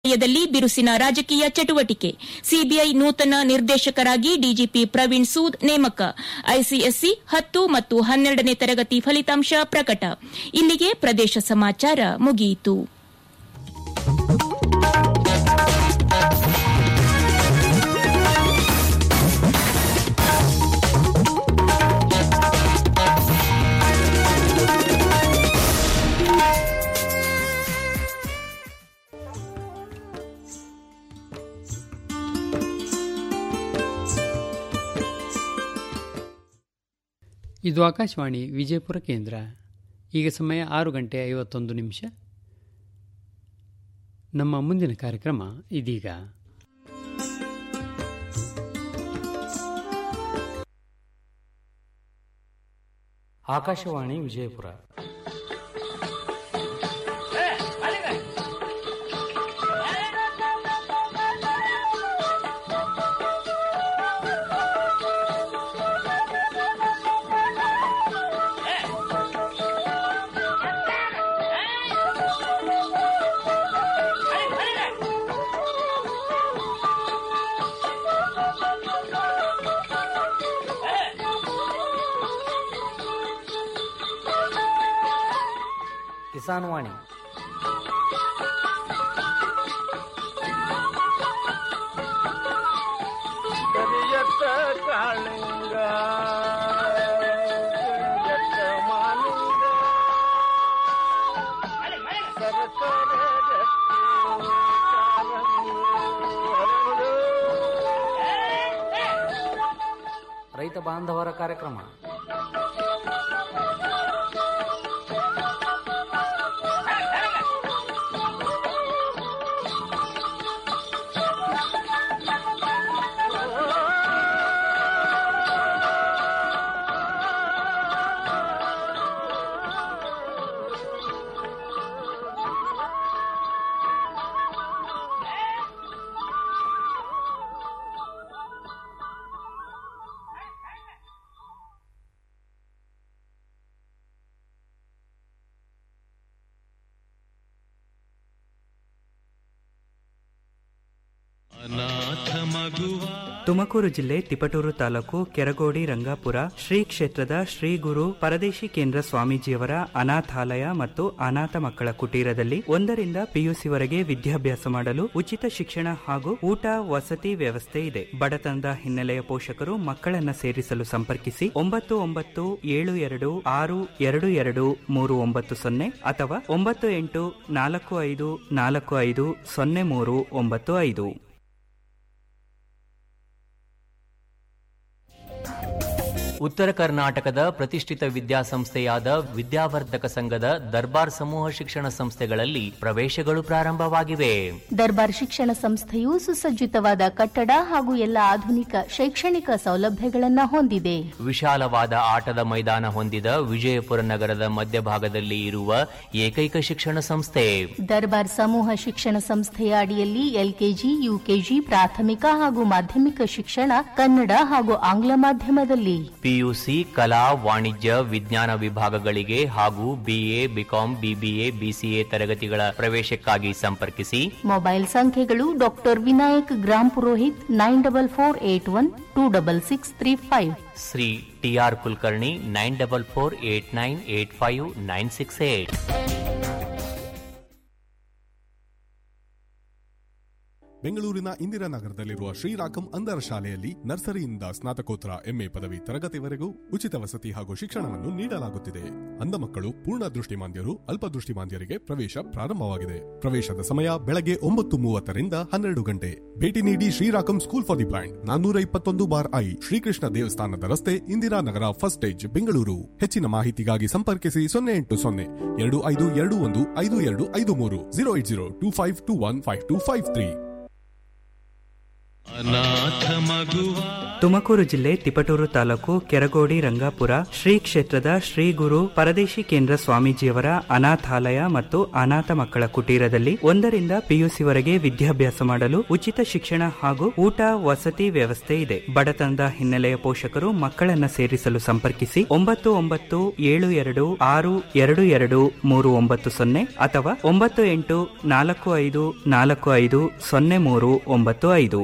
ವಲಯದಲ್ಲಿ ಬಿರುಸಿನ ರಾಜಕೀಯ ಚಟುವಟಿಕೆ ಸಿಬಿಐ ನೂತನ ನಿರ್ದೇಶಕರಾಗಿ ಡಿಜಿಪಿ ಪ್ರವೀಣ್ ಸೂದ್ ನೇಮಕ ಐಸಿಎಸ್ಸಿ ಹತ್ತು ಮತ್ತು ಹನ್ನೆರಡನೇ ತರಗತಿ ಫಲಿತಾಂಶ ಪ್ರಕಟ ಇಲ್ಲಿಗೆ ಪ್ರದೇಶ ಸಮಾಚಾರ ಮುಗಿಯಿತು ಇದು ಆಕಾಶವಾಣಿ ವಿಜಯಪುರ ಕೇಂದ್ರ ಈಗ ಸಮಯ ಆರು ಗಂಟೆ ಐವತ್ತೊಂದು ನಿಮಿಷ ನಮ್ಮ ಮುಂದಿನ ಕಾರ್ಯಕ್ರಮ ಇದೀಗ ಆಕಾಶವಾಣಿ ವಿಜಯಪುರ ಕಿಸಾನ್ ವಾಣಿ ಕರಿಯತ್ತ ಕಾಳಿಂಗ ಕರಿಯತ್ತ ಮಾಲಿಂಗ ಸರಸರ ರಕ್ತಿ ಕಾರಂಗಿ ಹರಡು. ರೈತ ಬಾಂಧವರ ಕಾರ್ಯಕ್ರಮ ತುಮಕೂರು ಜಿಲ್ಲೆ ತಿಪಟೂರು ತಾಲೂಕು ಕೆರಗೋಡಿ ರಂಗಾಪುರ ಶ್ರೀ ಕ್ಷೇತ್ರದ ಶ್ರೀ ಗುರು ಪರದೇಶಿ ಕೇಂದ್ರ ಸ್ವಾಮೀಜಿಯವರ ಅನಾಥಾಲಯ ಮತ್ತು ಅನಾಥ ಮಕ್ಕಳ ಕುಟೀರದಲ್ಲಿ ಒಂದರಿಂದ ಪಿಯುಸಿವರೆಗೆ ವಿದ್ಯಾಭ್ಯಾಸ ಮಾಡಲು ಉಚಿತ ಶಿಕ್ಷಣ ಹಾಗೂ ಊಟ ವಸತಿ ವ್ಯವಸ್ಥೆ ಇದೆ ಬಡತನದ ಹಿನ್ನೆಲೆಯ ಪೋಷಕರು ಮಕ್ಕಳನ್ನ ಸೇರಿಸಲು ಸಂಪರ್ಕಿಸಿ ಒಂಬತ್ತು ಒಂಬತ್ತು ಏಳು ಎರಡು ಆರು ಎರಡು ಎರಡು ಮೂರು ಒಂಬತ್ತು ಸೊನ್ನೆ ಅಥವಾ ಒಂಬತ್ತು ಎಂಟು ನಾಲ್ಕು ಐದು ನಾಲ್ಕು ಐದು ಸೊನ್ನೆ ಮೂರು ಒಂಬತ್ತು ಐದು ಉತ್ತರ ಕರ್ನಾಟಕದ ಪ್ರತಿಷ್ಠಿತ ವಿದ್ಯಾಸಂಸ್ಥೆಯಾದ ವಿದ್ಯಾವರ್ಧಕ ಸಂಘದ ದರ್ಬಾರ್ ಸಮೂಹ ಶಿಕ್ಷಣ ಸಂಸ್ಥೆಗಳಲ್ಲಿ ಪ್ರವೇಶಗಳು ಪ್ರಾರಂಭವಾಗಿವೆ ದರ್ಬಾರ್ ಶಿಕ್ಷಣ ಸಂಸ್ಥೆಯು ಸುಸಜ್ಜಿತವಾದ ಕಟ್ಟಡ ಹಾಗೂ ಎಲ್ಲ ಆಧುನಿಕ ಶೈಕ್ಷಣಿಕ ಸೌಲಭ್ಯಗಳನ್ನು ಹೊಂದಿದೆ ವಿಶಾಲವಾದ ಆಟದ ಮೈದಾನ ಹೊಂದಿದ ವಿಜಯಪುರ ನಗರದ ಮಧ್ಯಭಾಗದಲ್ಲಿ ಇರುವ ಏಕೈಕ ಶಿಕ್ಷಣ ಸಂಸ್ಥೆ ದರ್ಬಾರ್ ಸಮೂಹ ಶಿಕ್ಷಣ ಸಂಸ್ಥೆಯ ಅಡಿಯಲ್ಲಿ ಎಲ್ಕೆಜಿ ಯುಕೆಜಿ ಪ್ರಾಥಮಿಕ ಹಾಗೂ ಮಾಧ್ಯಮಿಕ ಶಿಕ್ಷಣ ಕನ್ನಡ ಹಾಗೂ ಆಂಗ್ಲ ಮಾಧ್ಯಮದಲ್ಲಿ ಪಿಯುಸಿ ಕಲಾ ವಾಣಿಜ್ಯ ವಿಜ್ಞಾನ ವಿಭಾಗಗಳಿಗೆ ಹಾಗೂ ಬಿಎ ಬಿಕಾಂ ಬಿಬಿಎ ಬಿಸಿಎ ತರಗತಿಗಳ ಪ್ರವೇಶಕ್ಕಾಗಿ ಸಂಪರ್ಕಿಸಿ ಮೊಬೈಲ್ ಸಂಖ್ಯೆಗಳು doctor Vinayak Grampurohit nine double four eight one two double six three five Shri TR Kulkarni nine double four eight nine eight five nine six eight ಬೆಂಗಳೂರಿನ ಇಂದಿರಾನಗರದಲ್ಲಿರುವ ಶ್ರೀರಾಕಂ ಅಂಧರ ಶಾಲೆಯಲ್ಲಿ ನರ್ಸರಿಯಿಂದ ಸ್ನಾತಕೋತ್ತರ ಎಂಎ ಪದವಿ ತರಗತಿವರೆಗೂ ಉಚಿತ ವಸತಿ ಹಾಗೂ ಶಿಕ್ಷಣವನ್ನು ನೀಡಲಾಗುತ್ತಿದೆ ಅಂಧ ಮಕ್ಕಳು ಪೂರ್ಣ ದೃಷ್ಟಿಮಾಂದ್ಯರು ಅಲ್ಪದೃಷ್ಟಿಮಾಂದ್ಯರಿಗೆ ಪ್ರವೇಶ ಪ್ರಾರಂಭವಾಗಿದೆ ಪ್ರವೇಶದ ಸಮಯ ಬೆಳಗ್ಗೆ ಒಂಬತ್ತು ಮೂವತ್ತರಿಂದ ಹನ್ನೆರಡು ಗಂಟೆ ಭೇಟಿ ನೀಡಿ ಶ್ರೀರಾಕಂ ಸ್ಕೂಲ್ ಫಾರ್ ದಿ ಬ್ಲೈಂಡ್ ನಾನ್ನೂರ ಇಪ್ಪತ್ತೊಂದು ಬಾರ್ ಐ ಶ್ರೀಕೃಷ್ಣ ದೇವಸ್ಥಾನದ ರಸ್ತೆ ಇಂದಿರಾನಗರ ಫಸ್ಟ್ ಸ್ಟೇಜ್ ಬೆಂಗಳೂರು ಹೆಚ್ಚಿನ ಮಾಹಿತಿಗಾಗಿ ಸಂಪರ್ಕಿಸಿ ಸೊನ್ನೆ ಎಂಟು ಸೊನ್ನೆ ಎರಡು ಐದು ಎರಡು ಒಂದು ಐದು ಎರಡು ಐದು ಮೂರು zero eight zero two five two one five two five three Tumakuru ಜಿಲ್ಲೆ ತಿಪಟೂರು ತಾಲೂಕು ಕೆರಗೋಡಿ ರಂಗಾಪುರ ಶ್ರೀ ಕ್ಷೇತ್ರದ ಶ್ರೀ ಗುರು ಪರದೇಶಿ ಕೇಂದ್ರ ಸ್ವಾಮೀಜಿಯವರ ಅನಾಥಾಲಯ ಮತ್ತು ಅನಾಥ ಮಕ್ಕಳ ಕುಟೀರದಲ್ಲಿ ಒಂದರಿಂದ ಪಿಯುಸಿವರೆಗೆ ವಿದ್ಯಾಭ್ಯಾಸ ಮಾಡಲು ಉಚಿತ ಶಿಕ್ಷಣ ಹಾಗೂ ಊಟ ವಸತಿ ವ್ಯವಸ್ಥೆ ಇದೆ ಬಡತನದ ಹಿನ್ನೆಲೆಯ ಪೋಷಕರು ಮಕ್ಕಳನ್ನ ಸೇರಿಸಲು ಸಂಪರ್ಕಿಸಿ ಒಂಬತ್ತು ಒಂಬತ್ತು ಏಳು ಎರಡು ಆರು ಎರಡು ಎರಡು ಮೂರು ಒಂಬತ್ತು ಸೊನ್ನೆ ಅಥವಾ ಒಂಬತ್ತು ಎಂಟು ನಾಲ್ಕು ಐದು ನಾಲ್ಕು ಐದು ಸೊನ್ನೆ ಮೂರು ಒಂಬತ್ತು ಐದು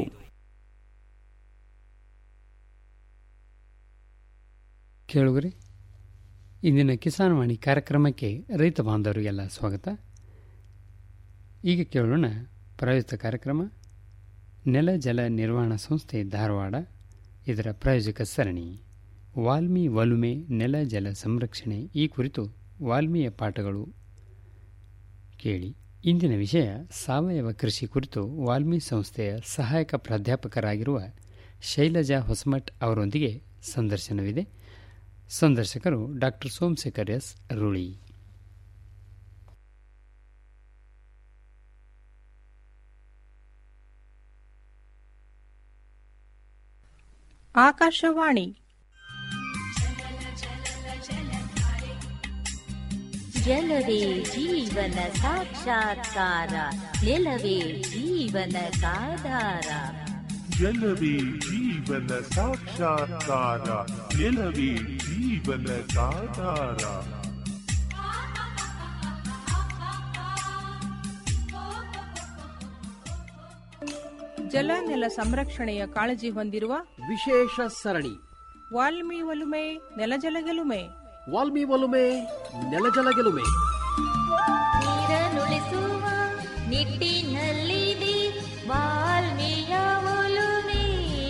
ಕೇಳುಗರೆ ಇಂದಿನ ಕಿಸಾನ್ ವಾಣಿ ಕಾರ್ಯಕ್ರಮಕ್ಕೆ ರೈತ ಬಾಂಧವರಿಗೆಲ್ಲ ಸ್ವಾಗತ ಈಗ ಕೇಳೋಣ ಪ್ರಾಯೋಜಿತ ಕಾರ್ಯಕ್ರಮ ನೆಲ ಜಲ ನಿರ್ವಹಣಾ ಸಂಸ್ಥೆ ಧಾರವಾಡ ಇದರ ಪ್ರಾಯೋಜಕ ಸರಣಿ ವಾಲ್ಮಿ ಒಲುಮೆ ನೆಲ ಜಲ ಸಂರಕ್ಷಣೆ ಈ ಕುರಿತು ವಾಲ್ಮೀಯ ಪಾಠಗಳು ಕೇಳಿ ಇಂದಿನ ವಿಷಯ ಸಾವಯವ ಕೃಷಿ ಕುರಿತು ವಾಲ್ಮಿ ಸಂಸ್ಥೆಯ ಸಹಾಯಕ ಪ್ರಾಧ್ಯಾಪಕರಾಗಿರುವ ಶೈಲಜಾ ಹೊಸಮಠ್ ಅವರೊಂದಿಗೆ ಸಂದರ್ಶನವಿದೆ ಸಂದರ್ಶಕರು ಡಾಕ್ಟರ್ ಸೋಮಶೇಖರ್ ಎಸ್ ರೂಳಿ ಆಕಾಶವಾಣಿ ಜಲವೇ ಜೀವನ ಸಾಕ್ಷಾತ್ಕಾರ ನೆಲವೇ ಜೀವನದಾಧಾರ ಜಲವೇ ಜೀವನ ಸಾಕ್ಷಾತ್ಕಾರ ನೆಲವೇ ಜೀವನದಾಧಾರ ಜಲ ನೆಲ ಸಂರಕ್ಷಣೆಯ ಕಾಳಜಿ ಹೊಂದಿರುವ ವಿಶೇಷ ಸರಣಿ ವಾಲ್ಮಿ ಒಲುಮೆ ನೆಲಜಲ ಗೆಲುಮೆ ವಾಲ್ಮಿ ಒಲುಮೆ ನೆಲಜಲ ಗೆಲುಮೆ ನೀರನ್ನುಳಿಸುವ ನಿಟ್ಟಿನಲ್ಲಿದೆ ವಾಲ್ಮೀಯ ಒಲುಮೆ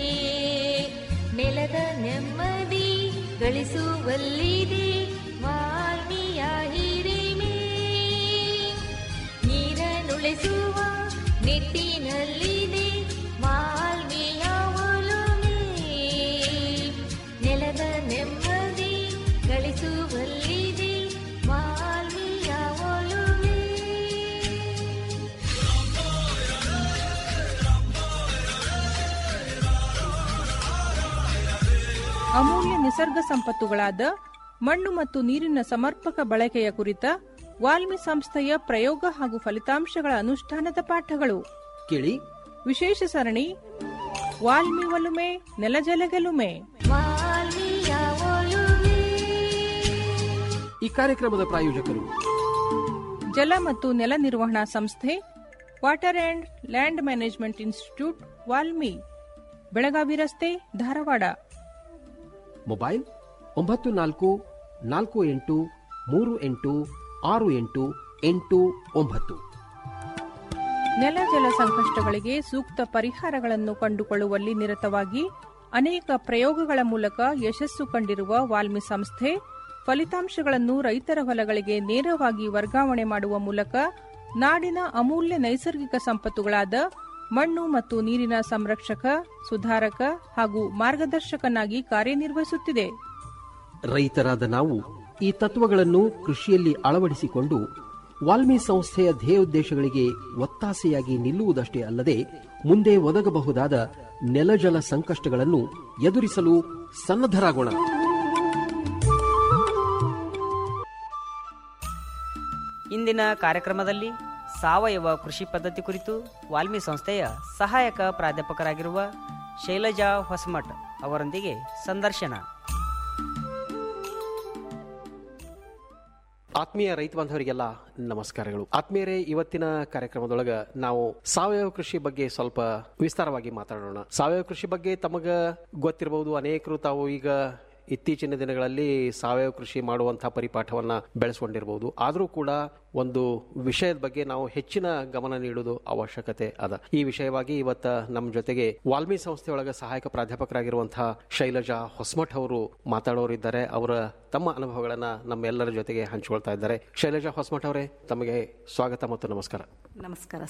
ನೆಲದ ನೆಮ್ಮದಿ ಗಳಿಸುವಲ್ಲಿದೆ ವಾಲ್ಮೀಯ ಹಿರಿಮೆ ನೀರನ್ನುಳಿಸುವ ನಿಟ್ಟಿನಲ್ಲಿದೆ ವಾಲ್ಮೀಯ ಒಲುಮೆ ನೆಲದ ನೆಮ್ಮದಿ ಗಳಿಸುವಲ್ಲಿದೆ ವಾಲ್ಮೀಯ ಒಲುಮೆ ಅಮೂಲ್ಯ ನಿಸರ್ಗ ಸಂಪತ್ತುಗಳಾದ ಮಣ್ಣು ಮತ್ತು ನೀರಿನ ಸಮರ್ಪಕ ಬಳಕೆಯ ಕುರಿತ ವಾಲ್ಮಿ ಸಂಸ್ಥೆಯ ಪ್ರಯೋಗ ಹಾಗೂ ಫಲಿತಾಂಶಗಳ ಅನುಷ್ಠಾನದ ಪಾಠಗಳು ಕೇಳಿ ವಿಶೇಷ ಸರಣಿ ವಾಲ್ಮಿ ಒಲುಮೆ ನೆಲಜಲ ಗೆಲುಮೆ ವಾಲ್ಮೀಯ ಒಲುಮೆ ಈ ಕಾರ್ಯಕ್ರಮದ ಪ್ರಾಯೋಜಕರು ಜಲ ಮತ್ತು ನೆಲ ನಿರ್ವಹಣಾ ಸಂಸ್ಥೆ water and land management institute WALMI Belagavi ರಸ್ತೆ ಧಾರವಾಡ ಮೊಬೈಲ್ ಒಂಬತ್ತು ನಾಲ್ಕು ನಾಲ್ಕು ಎಂಟು ಮೂರು ಎಂಟು ಆರು ಎಂಟು ಎಂಟು ಒಂಬತ್ತು ನೆಲ ಜಲ ಸಂಕಷ್ಟಗಳಿಗೆ ಸೂಕ್ತ ಪರಿಹಾರಗಳನ್ನು ಕಂಡುಕೊಳ್ಳುವಲ್ಲಿ ನಿರತವಾಗಿ ಅನೇಕ ಪ್ರಯೋಗಗಳ ಮೂಲಕ ಯಶಸ್ಸು ಕಂಡಿರುವ ವಾಲ್ಮಿ ಸಂಸ್ಥೆ ಫಲಿತಾಂಶಗಳನ್ನು ರೈತರ ಹೊಲಗಳಿಗೆ ನೇರವಾಗಿ ವರ್ಗಾವಣೆ ಮಾಡುವ ಮೂಲಕ ನಾಡಿನ ಅಮೂಲ್ಯ ನೈಸರ್ಗಿಕ ಸಂಪತ್ತುಗಳಾದ ಮಣ್ಣು ಮತ್ತು ನೀರಿನ ಸಂರಕ್ಷಕ ಸುಧಾರಕ ಹಾಗೂ ಮಾರ್ಗದರ್ಶಕನಾಗಿ ಕಾರ್ಯನಿರ್ವಹಿಸುತ್ತಿದೆ ರೈತರಾದ ನಾವು ಈ ತತ್ವಗಳನ್ನು ಕೃಷಿಯಲ್ಲಿ ಅಳವಡಿಸಿಕೊಂಡು ವಾಲ್ಮಿ ಸಂಸ್ಥೆಯ ಧ್ಯೇಯೋದ್ದೇಶಗಳಿಗೆ ಒತ್ತಾಸೆಯಾಗಿ ನಿಲ್ಲುವುದಷ್ಟೇ ಅಲ್ಲದೆ ಮುಂದೆ ಒದಗಬಹುದಾದ ನೆಲಜಲ ಸಂಕಷ್ಟಗಳನ್ನು ಎದುರಿಸಲು ಸನ್ನದ್ಧರಾಗೋಣ ಇಂದಿನ ಕಾರ್ಯಕ್ರಮದಲ್ಲಿ ಸಾವಯವ ಕೃಷಿ ಪದ್ಧತಿ ಕುರಿತು ವಾಲ್ಮಿ ಸಂಸ್ಥೆಯ ಸಹಾಯಕ ಪ್ರಾಧ್ಯಾಪಕರಾಗಿರುವ ಶೈಲಜಾ ಹೊಸಮಠ್ ಅವರೊಂದಿಗೆ ಸಂದರ್ಶನ ಆತ್ಮೀಯ ರೈತ ಬಾಂಧವರಿಗೆಲ್ಲ ನಮಸ್ಕಾರಗಳು ಆತ್ಮೀಯರೇ ಇವತ್ತಿನ ಕಾರ್ಯಕ್ರಮದೊಳಗ ನಾವು ಸಾವಯವ ಕೃಷಿ ಬಗ್ಗೆ ಸ್ವಲ್ಪ ವಿಸ್ತಾರವಾಗಿ ಮಾತಾಡೋಣ ಸಾವಯವ ಕೃಷಿ ಬಗ್ಗೆ ತಮಗ ಗೊತ್ತಿರಬಹುದು ಅನೇಕರು ತಾವು ಈಗ ಇತ್ತೀಚಿನ ದಿನಗಳಲ್ಲಿ ಸಾವಯವ ಕೃಷಿ ಮಾಡುವಂತಹ ಪರಿಪಾಠವನ್ನ ಬೆಳೆಸ್ಕೊಂಡಿರಬಹುದು ಆದರೂ ಕೂಡ ಒಂದು ವಿಷಯದ ಬಗ್ಗೆ ನಾವು ಹೆಚ್ಚಿನ ಗಮನ ನೀಡುವುದು ಅವಶ್ಯಕತೆ ಅದ ಈ ವಿಷಯವಾಗಿ ಇವತ್ತ ನಮ್ಮ ಜೊತೆಗೆ ವಾಲ್ಮಿ ಸಂಸ್ಥೆಯೊಳಗ ಸಹಾಯಕ ಪ್ರಾಧ್ಯಾಪಕರಾಗಿರುವಂತಹ ಶೈಲಜಾ ಹೊಸಮಠ್ ಅವರು ಮಾತಾಡೋರಿದ್ದಾರೆ ಅವರ ತಮ್ಮ ಅನುಭವಗಳನ್ನ ನಮ್ಮೆಲ್ಲರ ಜೊತೆಗೆ ಹಂಚಿಕೊಳ್ತಾ ಇದ್ದಾರೆ ಶೈಲಜಾ ಹೊಸಮಠ್ ಅವರೇ ತಮಗೆ ಸ್ವಾಗತ ಮತ್ತು ನಮಸ್ಕಾರ ನಮಸ್ಕಾರ ಸರ್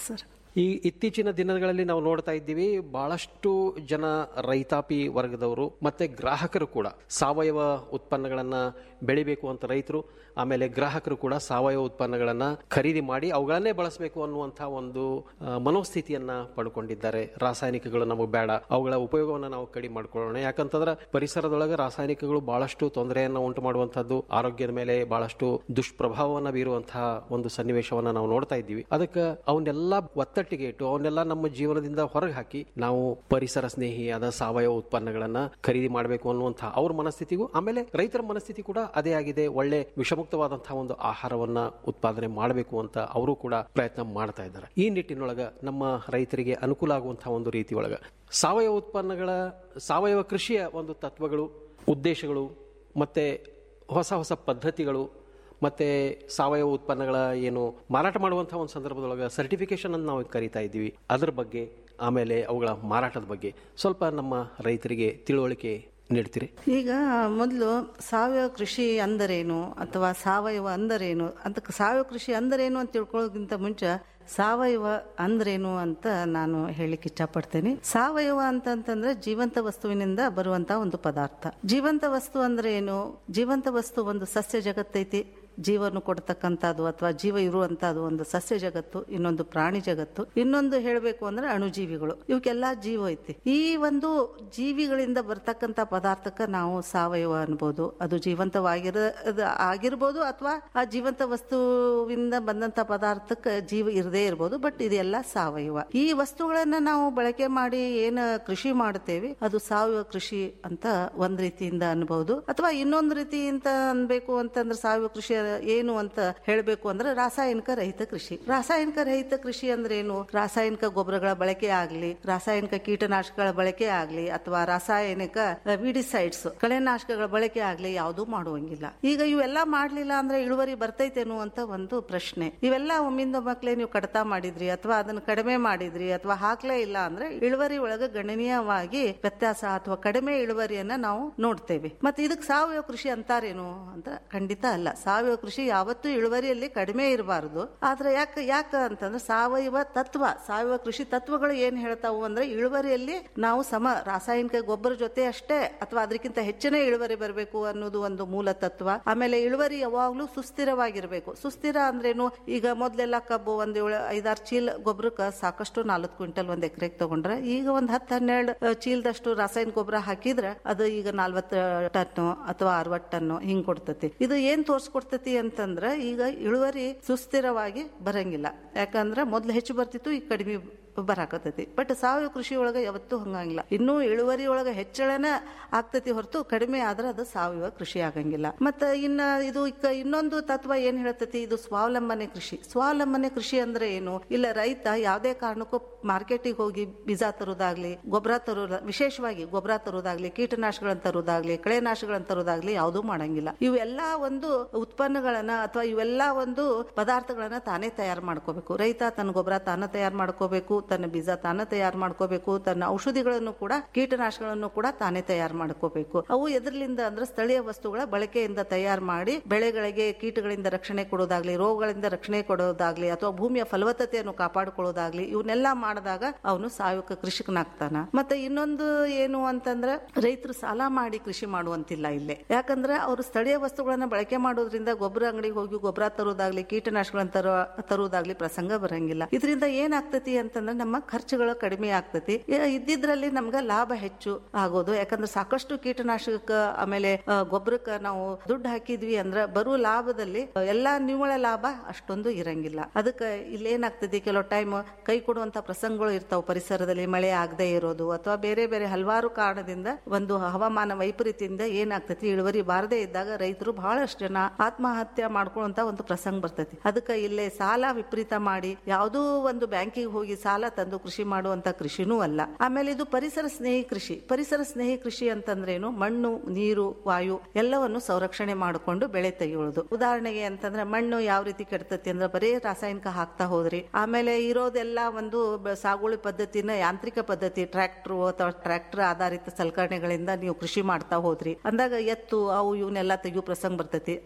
ಈ ಇತ್ತೀಚಿನ ದಿನಗಳಲ್ಲಿ ನಾವು ನೋಡ್ತಾ ಇದ್ದೀವಿ ಬಹಳಷ್ಟು ಜನ ರೈತಾಪಿ ವರ್ಗದವರು ಮತ್ತೆ ಗ್ರಾಹಕರು ಕೂಡ ಸಾವಯವ ಉತ್ಪನ್ನಗಳನ್ನ ಬೆಳಿಬೇಕು ಅಂತ ರೈತರು ಆಮೇಲೆ ಗ್ರಾಹಕರು ಕೂಡ ಸಾವಯವ ಉತ್ಪನ್ನಗಳನ್ನ ಖರೀದಿ ಮಾಡಿ ಅವುಗಳನ್ನೇ ಬಳಸಬೇಕು ಅನ್ನುವಂತಹ ಒಂದು ಆ, ಮನೋಸ್ಥಿತಿಯನ್ನ ಪಡ್ಕೊಂಡಿದ್ದಾರೆ ರಾಸಾಯನಿಕಗಳು ನಮಗೆ ಬೇಡ ಅವುಗಳ ಉಪಯೋಗವನ್ನು ನಾವು ಕಡಿಮೆ ಮಾಡ್ಕೊಳ್ಳೋಣ ಯಾಕಂತಂದ್ರೆ ಪರಿಸರದೊಳಗೆ ರಾಸಾಯನಿಕಗಳು ಬಹಳಷ್ಟು ತೊಂದರೆಯನ್ನು ಉಂಟು ಮಾಡುವಂತಹದ್ದು ಆರೋಗ್ಯದ ಮೇಲೆ ಬಹಳಷ್ಟು ದುಷ್ಪ್ರಭಾವವನ್ನು ಬೀರುವಂತಹ ಒಂದು ಸನ್ನಿವೇಶವನ್ನ ನಾವು ನೋಡ್ತಾ ಇದ್ದೀವಿ ಅದಕ್ಕೆ ಅವನ್ನೆಲ್ಲ ಒತ್ತಟ್ಟಿಗೆ ಇಟ್ಟು ಅವನ್ನೆಲ್ಲ ನಮ್ಮ ಜೀವನದಿಂದ ಹೊರಗೆ ಹಾಕಿ ನಾವು ಪರಿಸರ ಸ್ನೇಹಿಯಾದ ಸಾವಯವ ಉತ್ಪನ್ನಗಳನ್ನ ಖರೀದಿ ಮಾಡಬೇಕು ಅನ್ನುವಂತಹ ಅವ್ರ ಮನಸ್ಥಿತಿಗೂ ಆಮೇಲೆ ರೈತರ ಮನಸ್ಥಿತಿ ಕೂಡ ಅದೇ ಆಗಿದೆ ಒಳ್ಳೆ ವಿಷಮುಕ್ತವಾದಂತಹ ಒಂದು ಆಹಾರವನ್ನ ಉತ್ಪಾದನೆ ಮಾಡಬೇಕು ಅಂತ ಅವರು ಕೂಡ ಪ್ರಯತ್ನ ಮಾಡ್ತಾ ಇದ್ದಾರೆ ಈ ನಿಟ್ಟಿನೊಳಗ ನಮ್ಮ ರೈತರಿಗೆ ಅನುಕೂಲ ಆಗುವಂತಹ ಒಂದು ರೀತಿ ಒಳಗ ಸಾವಯವ ಉತ್ಪನ್ನಗಳ ಸಾವಯವ ಕೃಷಿಯ ಒಂದು ತತ್ವಗಳು ಉದ್ದೇಶಗಳು ಮತ್ತೆ ಹೊಸ ಹೊಸ ಪದ್ಧತಿಗಳು ಮತ್ತೆ ಸಾವಯವ ಉತ್ಪನ್ನಗಳ ಏನು ಮಾರಾಟ ಮಾಡುವಂತಹ ಒಂದು ಸಂದರ್ಭದೊಳಗೆ ಸರ್ಟಿಫಿಕೇಶನ್ ಅಂತ ನಾವು ಕರಿತಾ ಇದ್ದೀವಿ ಅದ್ರ ಬಗ್ಗೆ ಆಮೇಲೆ ಅವುಗಳ ಮಾರಾಟದ ಬಗ್ಗೆ ಸ್ವಲ್ಪ ನಮ್ಮ ರೈತರಿಗೆ ತಿಳುವಳಿಕೆ ನೀಡ್ತೀರಿ ಈಗ ಮೊದಲು ಸಾವಯವ ಕೃಷಿ ಅಂದರೇನು ಅಥವಾ ಸಾವಯವ ಅಂದರೇನು ಅಂತ ಸಾವಯವ ಕೃಷಿ ಅಂದರೇನು ಅಂತ ತಿಳ್ಕೊಳ್ಳೋದಕ್ಕಿಂತ ಮುಂಚೆ ಸಾವಯವ ಅಂದ್ರೇನು ಅಂತ ನಾನು ಹೇಳಲಿಕ್ಕೆ ಇಷ್ಟಪಡ್ತೇನೆ ಸಾವಯವ ಅಂತಂತಂದ್ರೆ ಜೀವಂತ ವಸ್ತುವಿನಿಂದ ಬರುವಂತ ಒಂದು ಪದಾರ್ಥ ಜೀವಂತ ವಸ್ತು ಅಂದ್ರೆ ಏನು ಜೀವಂತ ವಸ್ತು ಒಂದು ಸಸ್ಯ ಜಗತ್ತೈತಿ ಜೀವನ ಕೊಡ್ತಕ್ಕಂಥದ್ದು ಅಥವಾ ಜೀವ ಇರುವಂತಹದ್ದು ಒಂದು ಸಸ್ಯ ಜಗತ್ತು ಇನ್ನೊಂದು ಪ್ರಾಣಿ ಜಗತ್ತು ಇನ್ನೊಂದು ಹೇಳಬೇಕು ಅಂದ್ರೆ ಅಣುಜೀವಿಗಳು ಇವಕ್ಕೆಲ್ಲ ಜೀವ ಐತಿ ಈ ಒಂದು ಜೀವಿಗಳಿಂದ ಬರ್ತಕ್ಕಂಥ ಪದಾರ್ಥಕ್ಕೆ ನಾವು ಸಾವಯವ ಅನ್ಬೋದು ಅದು ಜೀವಂತವಾಗಿರ ಅದು ಆಗಿರ್ಬೋದು ಅಥವಾ ಆ ಜೀವಂತ ವಸ್ತುವಿಂದ ಬಂದಂತ ಪದಾರ್ಥಕ್ಕೆ ಜೀವ ಇರದೇ ಇರ್ಬೋದು ಬಟ್ ಇದೆಲ್ಲ ಸಾವಯವ ಈ ವಸ್ತುಗಳನ್ನ ನಾವು ಬಳಕೆ ಮಾಡಿ ಏನ ಕೃಷಿ ಮಾಡ್ತೇವೆ ಅದು ಸಾವಯವ ಕೃಷಿ ಅಂತ ಒಂದ್ ರೀತಿಯಿಂದ ಅನ್ಬಹುದು ಅಥವಾ ಇನ್ನೊಂದು ರೀತಿಯಿಂದ ಅನ್ಬೇಕು ಅಂತಂದ್ರೆ ಸಾವಯವ ಕೃಷಿ ಏನು ಅಂತ ಹೇಳಬೇಕು ಅಂದ್ರೆ ರಾಸಾಯನಿಕ ರಹಿತ ಕೃಷಿ ರಾಸಾಯನಿಕ ರಹಿತ ಕೃಷಿ ಅಂದ್ರೆ ಏನು ರಾಸಾಯನಿಕ ಗೊಬ್ಬರಗಳ ಬಳಕೆ ಆಗ್ಲಿ ರಾಸಾಯನಿಕ ಕೀಟನಾಶಕಗಳ ಬಳಕೆ ಆಗ್ಲಿ ಅಥವಾ ರಾಸಾಯನಿಕ ವಿಡಿಸೈಡ್ಸ್ ಕಳೆನಾಶಕಗಳ ಬಳಕೆ ಆಗ್ಲಿ ಯಾವುದು ಮಾಡುವಂಗಿಲ್ಲ ಈಗ ಇವೆಲ್ಲ ಮಾಡ್ಲಿಲ್ಲ ಅಂದ್ರೆ ಇಳುವರಿ ಬರ್ತೈತೇನು ಅಂತ ಒಂದು ಪ್ರಶ್ನೆ ಇವೆಲ್ಲ ಒಮ್ಮಿಂದ ಮಕ್ಳೇ ನೀವು ಕಡತ ಮಾಡಿದ್ರಿ ಅಥವಾ ಅದನ್ನ ಕಡಿಮೆ ಮಾಡಿದ್ರಿ ಅಥವಾ ಹಾಕ್ಲೇ ಇಲ್ಲ ಅಂದ್ರೆ ಇಳುವರಿ ಒಳಗೆ ಗಣನೀಯವಾಗಿ ವ್ಯತ್ಯಾಸ ಅಥವಾ ಕಡಿಮೆ ಇಳುವರಿಯನ್ನ ನಾವು ನೋಡ್ತೇವೆ ಮತ್ತೆ ಇದಕ್ಕೆ ಸಾವಯವ ಕೃಷಿ ಅಂತಾರೇನು ಅಂತ ಖಂಡಿತ ಅಲ್ಲ ಸಾವಯವ ಕೃಷಿ ಯಾವತ್ತೂ ಇಳುವರಿಯಲ್ಲಿ ಕಡಿಮೆ ಇರಬಾರದು ಆದ್ರೆ ಯಾಕೆ ಯಾಕ ಅಂತಂದ್ರೆ ಸಾವಯವ ತತ್ವ ಸಾವಯವ ಕೃಷಿ ತತ್ವಗಳು ಏನ್ ಹೇಳ್ತಾವು ಅಂದ್ರೆ ಇಳುವರಿಯಲ್ಲಿ ನಾವು ಸಮ ರಾಸಾಯನಿಕ ಗೊಬ್ಬರ ಜೊತೆ ಅಷ್ಟೇ ಅಥವಾ ಅದಕ್ಕಿಂತ ಹೆಚ್ಚಿನ ಇಳುವರಿ ಬರಬೇಕು ಅನ್ನೋದು ಒಂದು ಮೂಲ ತತ್ವ ಆಮೇಲೆ ಇಳುವರಿ ಯಾವಾಗ್ಲೂ ಸುಸ್ಥಿರವಾಗಿರ್ಬೇಕು ಸುಸ್ಥಿರ ಅಂದ್ರೇನು ಈಗ ಮೊದ್ಲೆಲ್ಲ ಕಬ್ಬು ಒಂದ್ ಏಳು ಐದಾರು ಚೀಲ ಗೊಬ್ಬರಕ್ಕೆ ಸಾಕಷ್ಟು ನಾಲ್ಕು ಕ್ವಿಂಟಲ್ ಒಂದ್ ಎಕರೆಗೆ ತಗೊಂಡ್ರೆ ಈಗ ಒಂದ್ ಹತ್ತು ಹನ್ನೆರಡು ಆ, ಚೀಲದಷ್ಟು ರಾಸಾಯನಿಕ ಗೊಬ್ಬರ ಹಾಕಿದ್ರೆ ಅದು ಈಗ ನಲ್ವತ್ತು ಟನ್ ಅಥವಾ ಅರವತ್ತು ಟನ್ ಹಿಂಗ್ ಕೊಡ್ತತಿ ಇದು ಏನ್ ತೋರ್ಸ್ಕೊಡ್ತತಿ ಅಂತಂದ್ರ ಈಗ ಇಳುವರಿ ಸುಸ್ಥಿರವಾಗಿ ಬರಂಗಿಲ್ಲ ಯಾಕಂದ್ರ ಮೊದ್ಲು ಹೆಚ್ಚು ಬರ್ತಿತ್ತು ಈಗ ಕಡಿಮೆ ಬರಾಕತೈತಿ ಬಟ್ ಸಾವಯವ ಕೃಷಿ ಒಳಗ ಯಾವತ್ತೂ ಹಂಗಂಗಿಲ್ಲ ಇನ್ನೂ ಇಳುವರಿ ಒಳಗ ಹೆಚ್ಚಳನ ಆಗ್ತೈತಿ ಹೊರತು ಕಡಿಮೆ ಆದ್ರೆ ಅದು ಸಾವಯವ ಕೃಷಿ ಆಗಂಗಿಲ್ಲ ಮತ್ತ ಇನ್ನ ಇದು ಇಕ್ಕ ಇನ್ನೊಂದು ತತ್ವ ಏನ್ ಹೇಳ್ತೈತಿ ಇದು ಸ್ವಾವಲಂಬನೆ ಕೃಷಿ ಸ್ವಾವಲಂಬನೆ ಕೃಷಿ ಅಂದ್ರೆ ಏನು ಇಲ್ಲ ರೈತ ಯಾವುದೇ ಕಾರಣಕ್ಕೂ ಮಾರ್ಕೆಟಿಗೆ ಹೋಗಿ ಬೀಜ ತರುದಾಗ್ಲಿ ಗೊಬ್ಬರ ತರೋದ ವಿಶೇಷವಾಗಿ ಗೊಬ್ಬರ ತರುದಾಗ್ಲಿ ಕೀಟನಾಶಕಗಳನ್ನ ತರುದಾಗ್ಲಿ ಕಳೆನಾಶಕಗಳನ್ನ ತರುದಾಗ್ಲಿ ಯಾವುದೂ ಮಾಡಂಗಿಲ್ಲ ಇವೆಲ್ಲ ಒಂದು ಉತ್ಪನ್ನಗಳನ್ನ ಅಥವಾ ಇವೆಲ್ಲ ಒಂದು ಪದಾರ್ಥಗಳನ್ನ ತಾನೇ ತಯಾರು ಮಾಡ್ಕೋಬೇಕು ರೈತ ತನ್ನ ಗೊಬ್ಬರ ತಾನ ತಯಾರು ಮಾಡ್ಕೋಬೇಕು ತನ್ನ ಬೀಜ ತಾನ ತಯಾರು ಮಾಡ್ಕೋಬೇಕು ತನ್ನ ಔಷಧಿಗಳನ್ನು ಕೂಡ ಕೀಟನಾಶಕಗಳನ್ನು ಕೂಡ ತಾನೇ ತಯಾರು ಮಾಡ್ಕೋಬೇಕು ಅವು ಎದ್ರಲಿಂದ ಅಂದ್ರೆ ಸ್ಥಳೀಯ ವಸ್ತುಗಳ ಬಳಕೆಯಿಂದ ತಯಾರು ಮಾಡಿ ಬೆಳೆಗಳಿಗೆ ಕೀಟಗಳಿಂದ ರಕ್ಷಣೆ ಕೊಡೋದಾಗ್ಲಿ ರೋಗಗಳಿಂದ ರಕ್ಷಣೆ ಕೊಡೋದಾಗ್ಲಿ ಅಥವಾ ಭೂಮಿಯ ಫಲವತ್ತತೆಯನ್ನು ಕಾಪಾಡಿಕೊಳ್ಳೋದಾಗ್ಲಿ ಇವನ್ನೆಲ್ಲ ಮಾಡಿದಾಗ ಅವನು ಸಾವಯವ ಕೃಷಿಕನಾಗ್ತಾನ ಮತ್ತೆ ಇನ್ನೊಂದು ಏನು ಅಂತಂದ್ರೆ ರೈತರು ಸಾಲ ಮಾಡಿ ಕೃಷಿ ಮಾಡುವಂತಿಲ್ಲ ಇಲ್ಲೇ ಯಾಕಂದ್ರೆ ಅವರು ಸ್ಥಳೀಯ ವಸ್ತುಗಳನ್ನ ಬಳಕೆ ಮಾಡೋದ್ರಿಂದ ಗೊಬ್ಬರ ಅಂಗಡಿಗೆ ಹೋಗಿ ಗೊಬ್ಬರ ತರೋದಾಗ್ಲಿ ಕೀಟನಾಶಕಗಳನ್ನ ತರೋ ತರೋದಾಗ್ಲಿ ಪ್ರಸಂಗ ಬರಂಗಿಲ್ಲ ಇದರಿಂದ ಏನಾಗ್ತತಿ ಅಂತಂದ್ರೆ ನಮ್ಮ ಖರ್ಚುಗಳು ಕಡಿಮೆ ಆಗ್ತತಿ ಇ- ಇದ್ದಿದ್ರಲ್ಲಿ ನಮ್ಗ ಲಾಭ ಹೆಚ್ಚು ಆಗೋದು ಯಾಕಂದ್ರೆ ಸಾಕಷ್ಟು ಕೀಟನಾಶಕ ಆಮೇಲೆ ಆ, ಗೊಬ್ಬರಕ್ಕ ನಾವು ದುಡ್ಡು ಹಾಕಿದ್ವಿ ಅಂದ್ರ ಬರೋ ಲಾಭದಲ್ಲಿ ಆ, ಎಲ್ಲಾ ನಿವ್ವಳ ಲಾಭ ಅಷ್ಟೊಂದು ಇರಂಗಿಲ್ಲ ಅದಕ್ಕೆ ಇಲ್ಲಿ ಏನಾಗ್ತದೆ ಕೆಲವು ಟೈಮ್ ಕೈ ಕೊಡುವಂತ ಪ್ರಸಂಗಗಳು ಇರ್ತಾವ ಪರಿಸರದಲ್ಲಿ ಮಳೆ ಆಗದೆ ಇರೋದು ಅಥವಾ ಬೇರೆ ಬೇರೆ ಹಲವಾರು ಕಾರಣದಿಂದ ಒಂದು ಹವಾಮಾನ ವೈಪರೀತ್ಯದಿಂದ ಏನಾಗ್ತೈತಿ ಇಳುವರಿ ಬಾರದೇ ಇದ್ದಾಗ ರೈತರು ಬಹಳಷ್ಟು ಜನ ಆತ್ಮಹತ್ಯೆ ಮಾಡ್ಕೊಳ್ಳುವಂತ ಒಂದು ಪ್ರಸಂಗ ಬರ್ತೈತಿ ಅದಕ್ಕೆ ಇಲ್ಲೇ ಸಾಲ ವಿಪರೀತ ಮಾಡಿ ಯಾವುದೋ ಒಂದು ಬ್ಯಾಂಕಿಗೆ ಹೋಗಿ ಸಾಲ ತಂದು ಕೃಷಿ ಮಾಡುವಂತ ಕೃಷಿನೂ ಅಲ್ಲ ಆಮೇಲೆ ಇದು ಪರಿಸರ ಸ್ನೇಹಿ ಕೃಷಿ ಪರಿಸರ ಸ್ನೇಹಿ ಕೃಷಿ ಅಂತಂದ್ರೇನು ಮಣ್ಣು ನೀರು ವಾಯು ಎಲ್ಲವನ್ನು ಸಂರಕ್ಷಣೆ ಮಾಡಿಕೊಂಡು ಬೆಳೆ ತೆಗೆಯೋದು ಉದಾಹರಣೆಗೆ ಅಂತಂದ್ರೆ ಮಣ್ಣು ಯಾವ ರೀತಿ ಕೆಡ್ತತಿ ಅಂದ್ರೆ ಬರೀ ರಾಸಾಯನಿಕ ಹಾಕ್ತಾ ಹೋದ್ರಿ ಆಮೇಲೆ ಇರೋದೆಲ್ಲ ಒಂದು ಬ- ಸಾಗುವಳಿ ಪದ್ಧತಿನ ಯಾಂತ್ರಿಕ ಪದ್ಧತಿ ಟ್ರ್ಯಾಕ್ಟರ್ ಅಥವಾ ಟ್ರ್ಯಾಕ್ಟರ್ ಆಧಾರಿತ ಸಲಕರಣೆಗಳಿಂದ ನೀವು ಕೃಷಿ ಮಾಡ್ತಾ ಹೋದ್ರಿ ಅಂದಾಗ ಎತ್ತು ಅವು ಇವನ್ನೆಲ್ಲ ತೆಗಿಯೋ ಪ್ರಸಂಗ ಬರ್ತೈತಿ ಆಮೇಲೆ ಬ-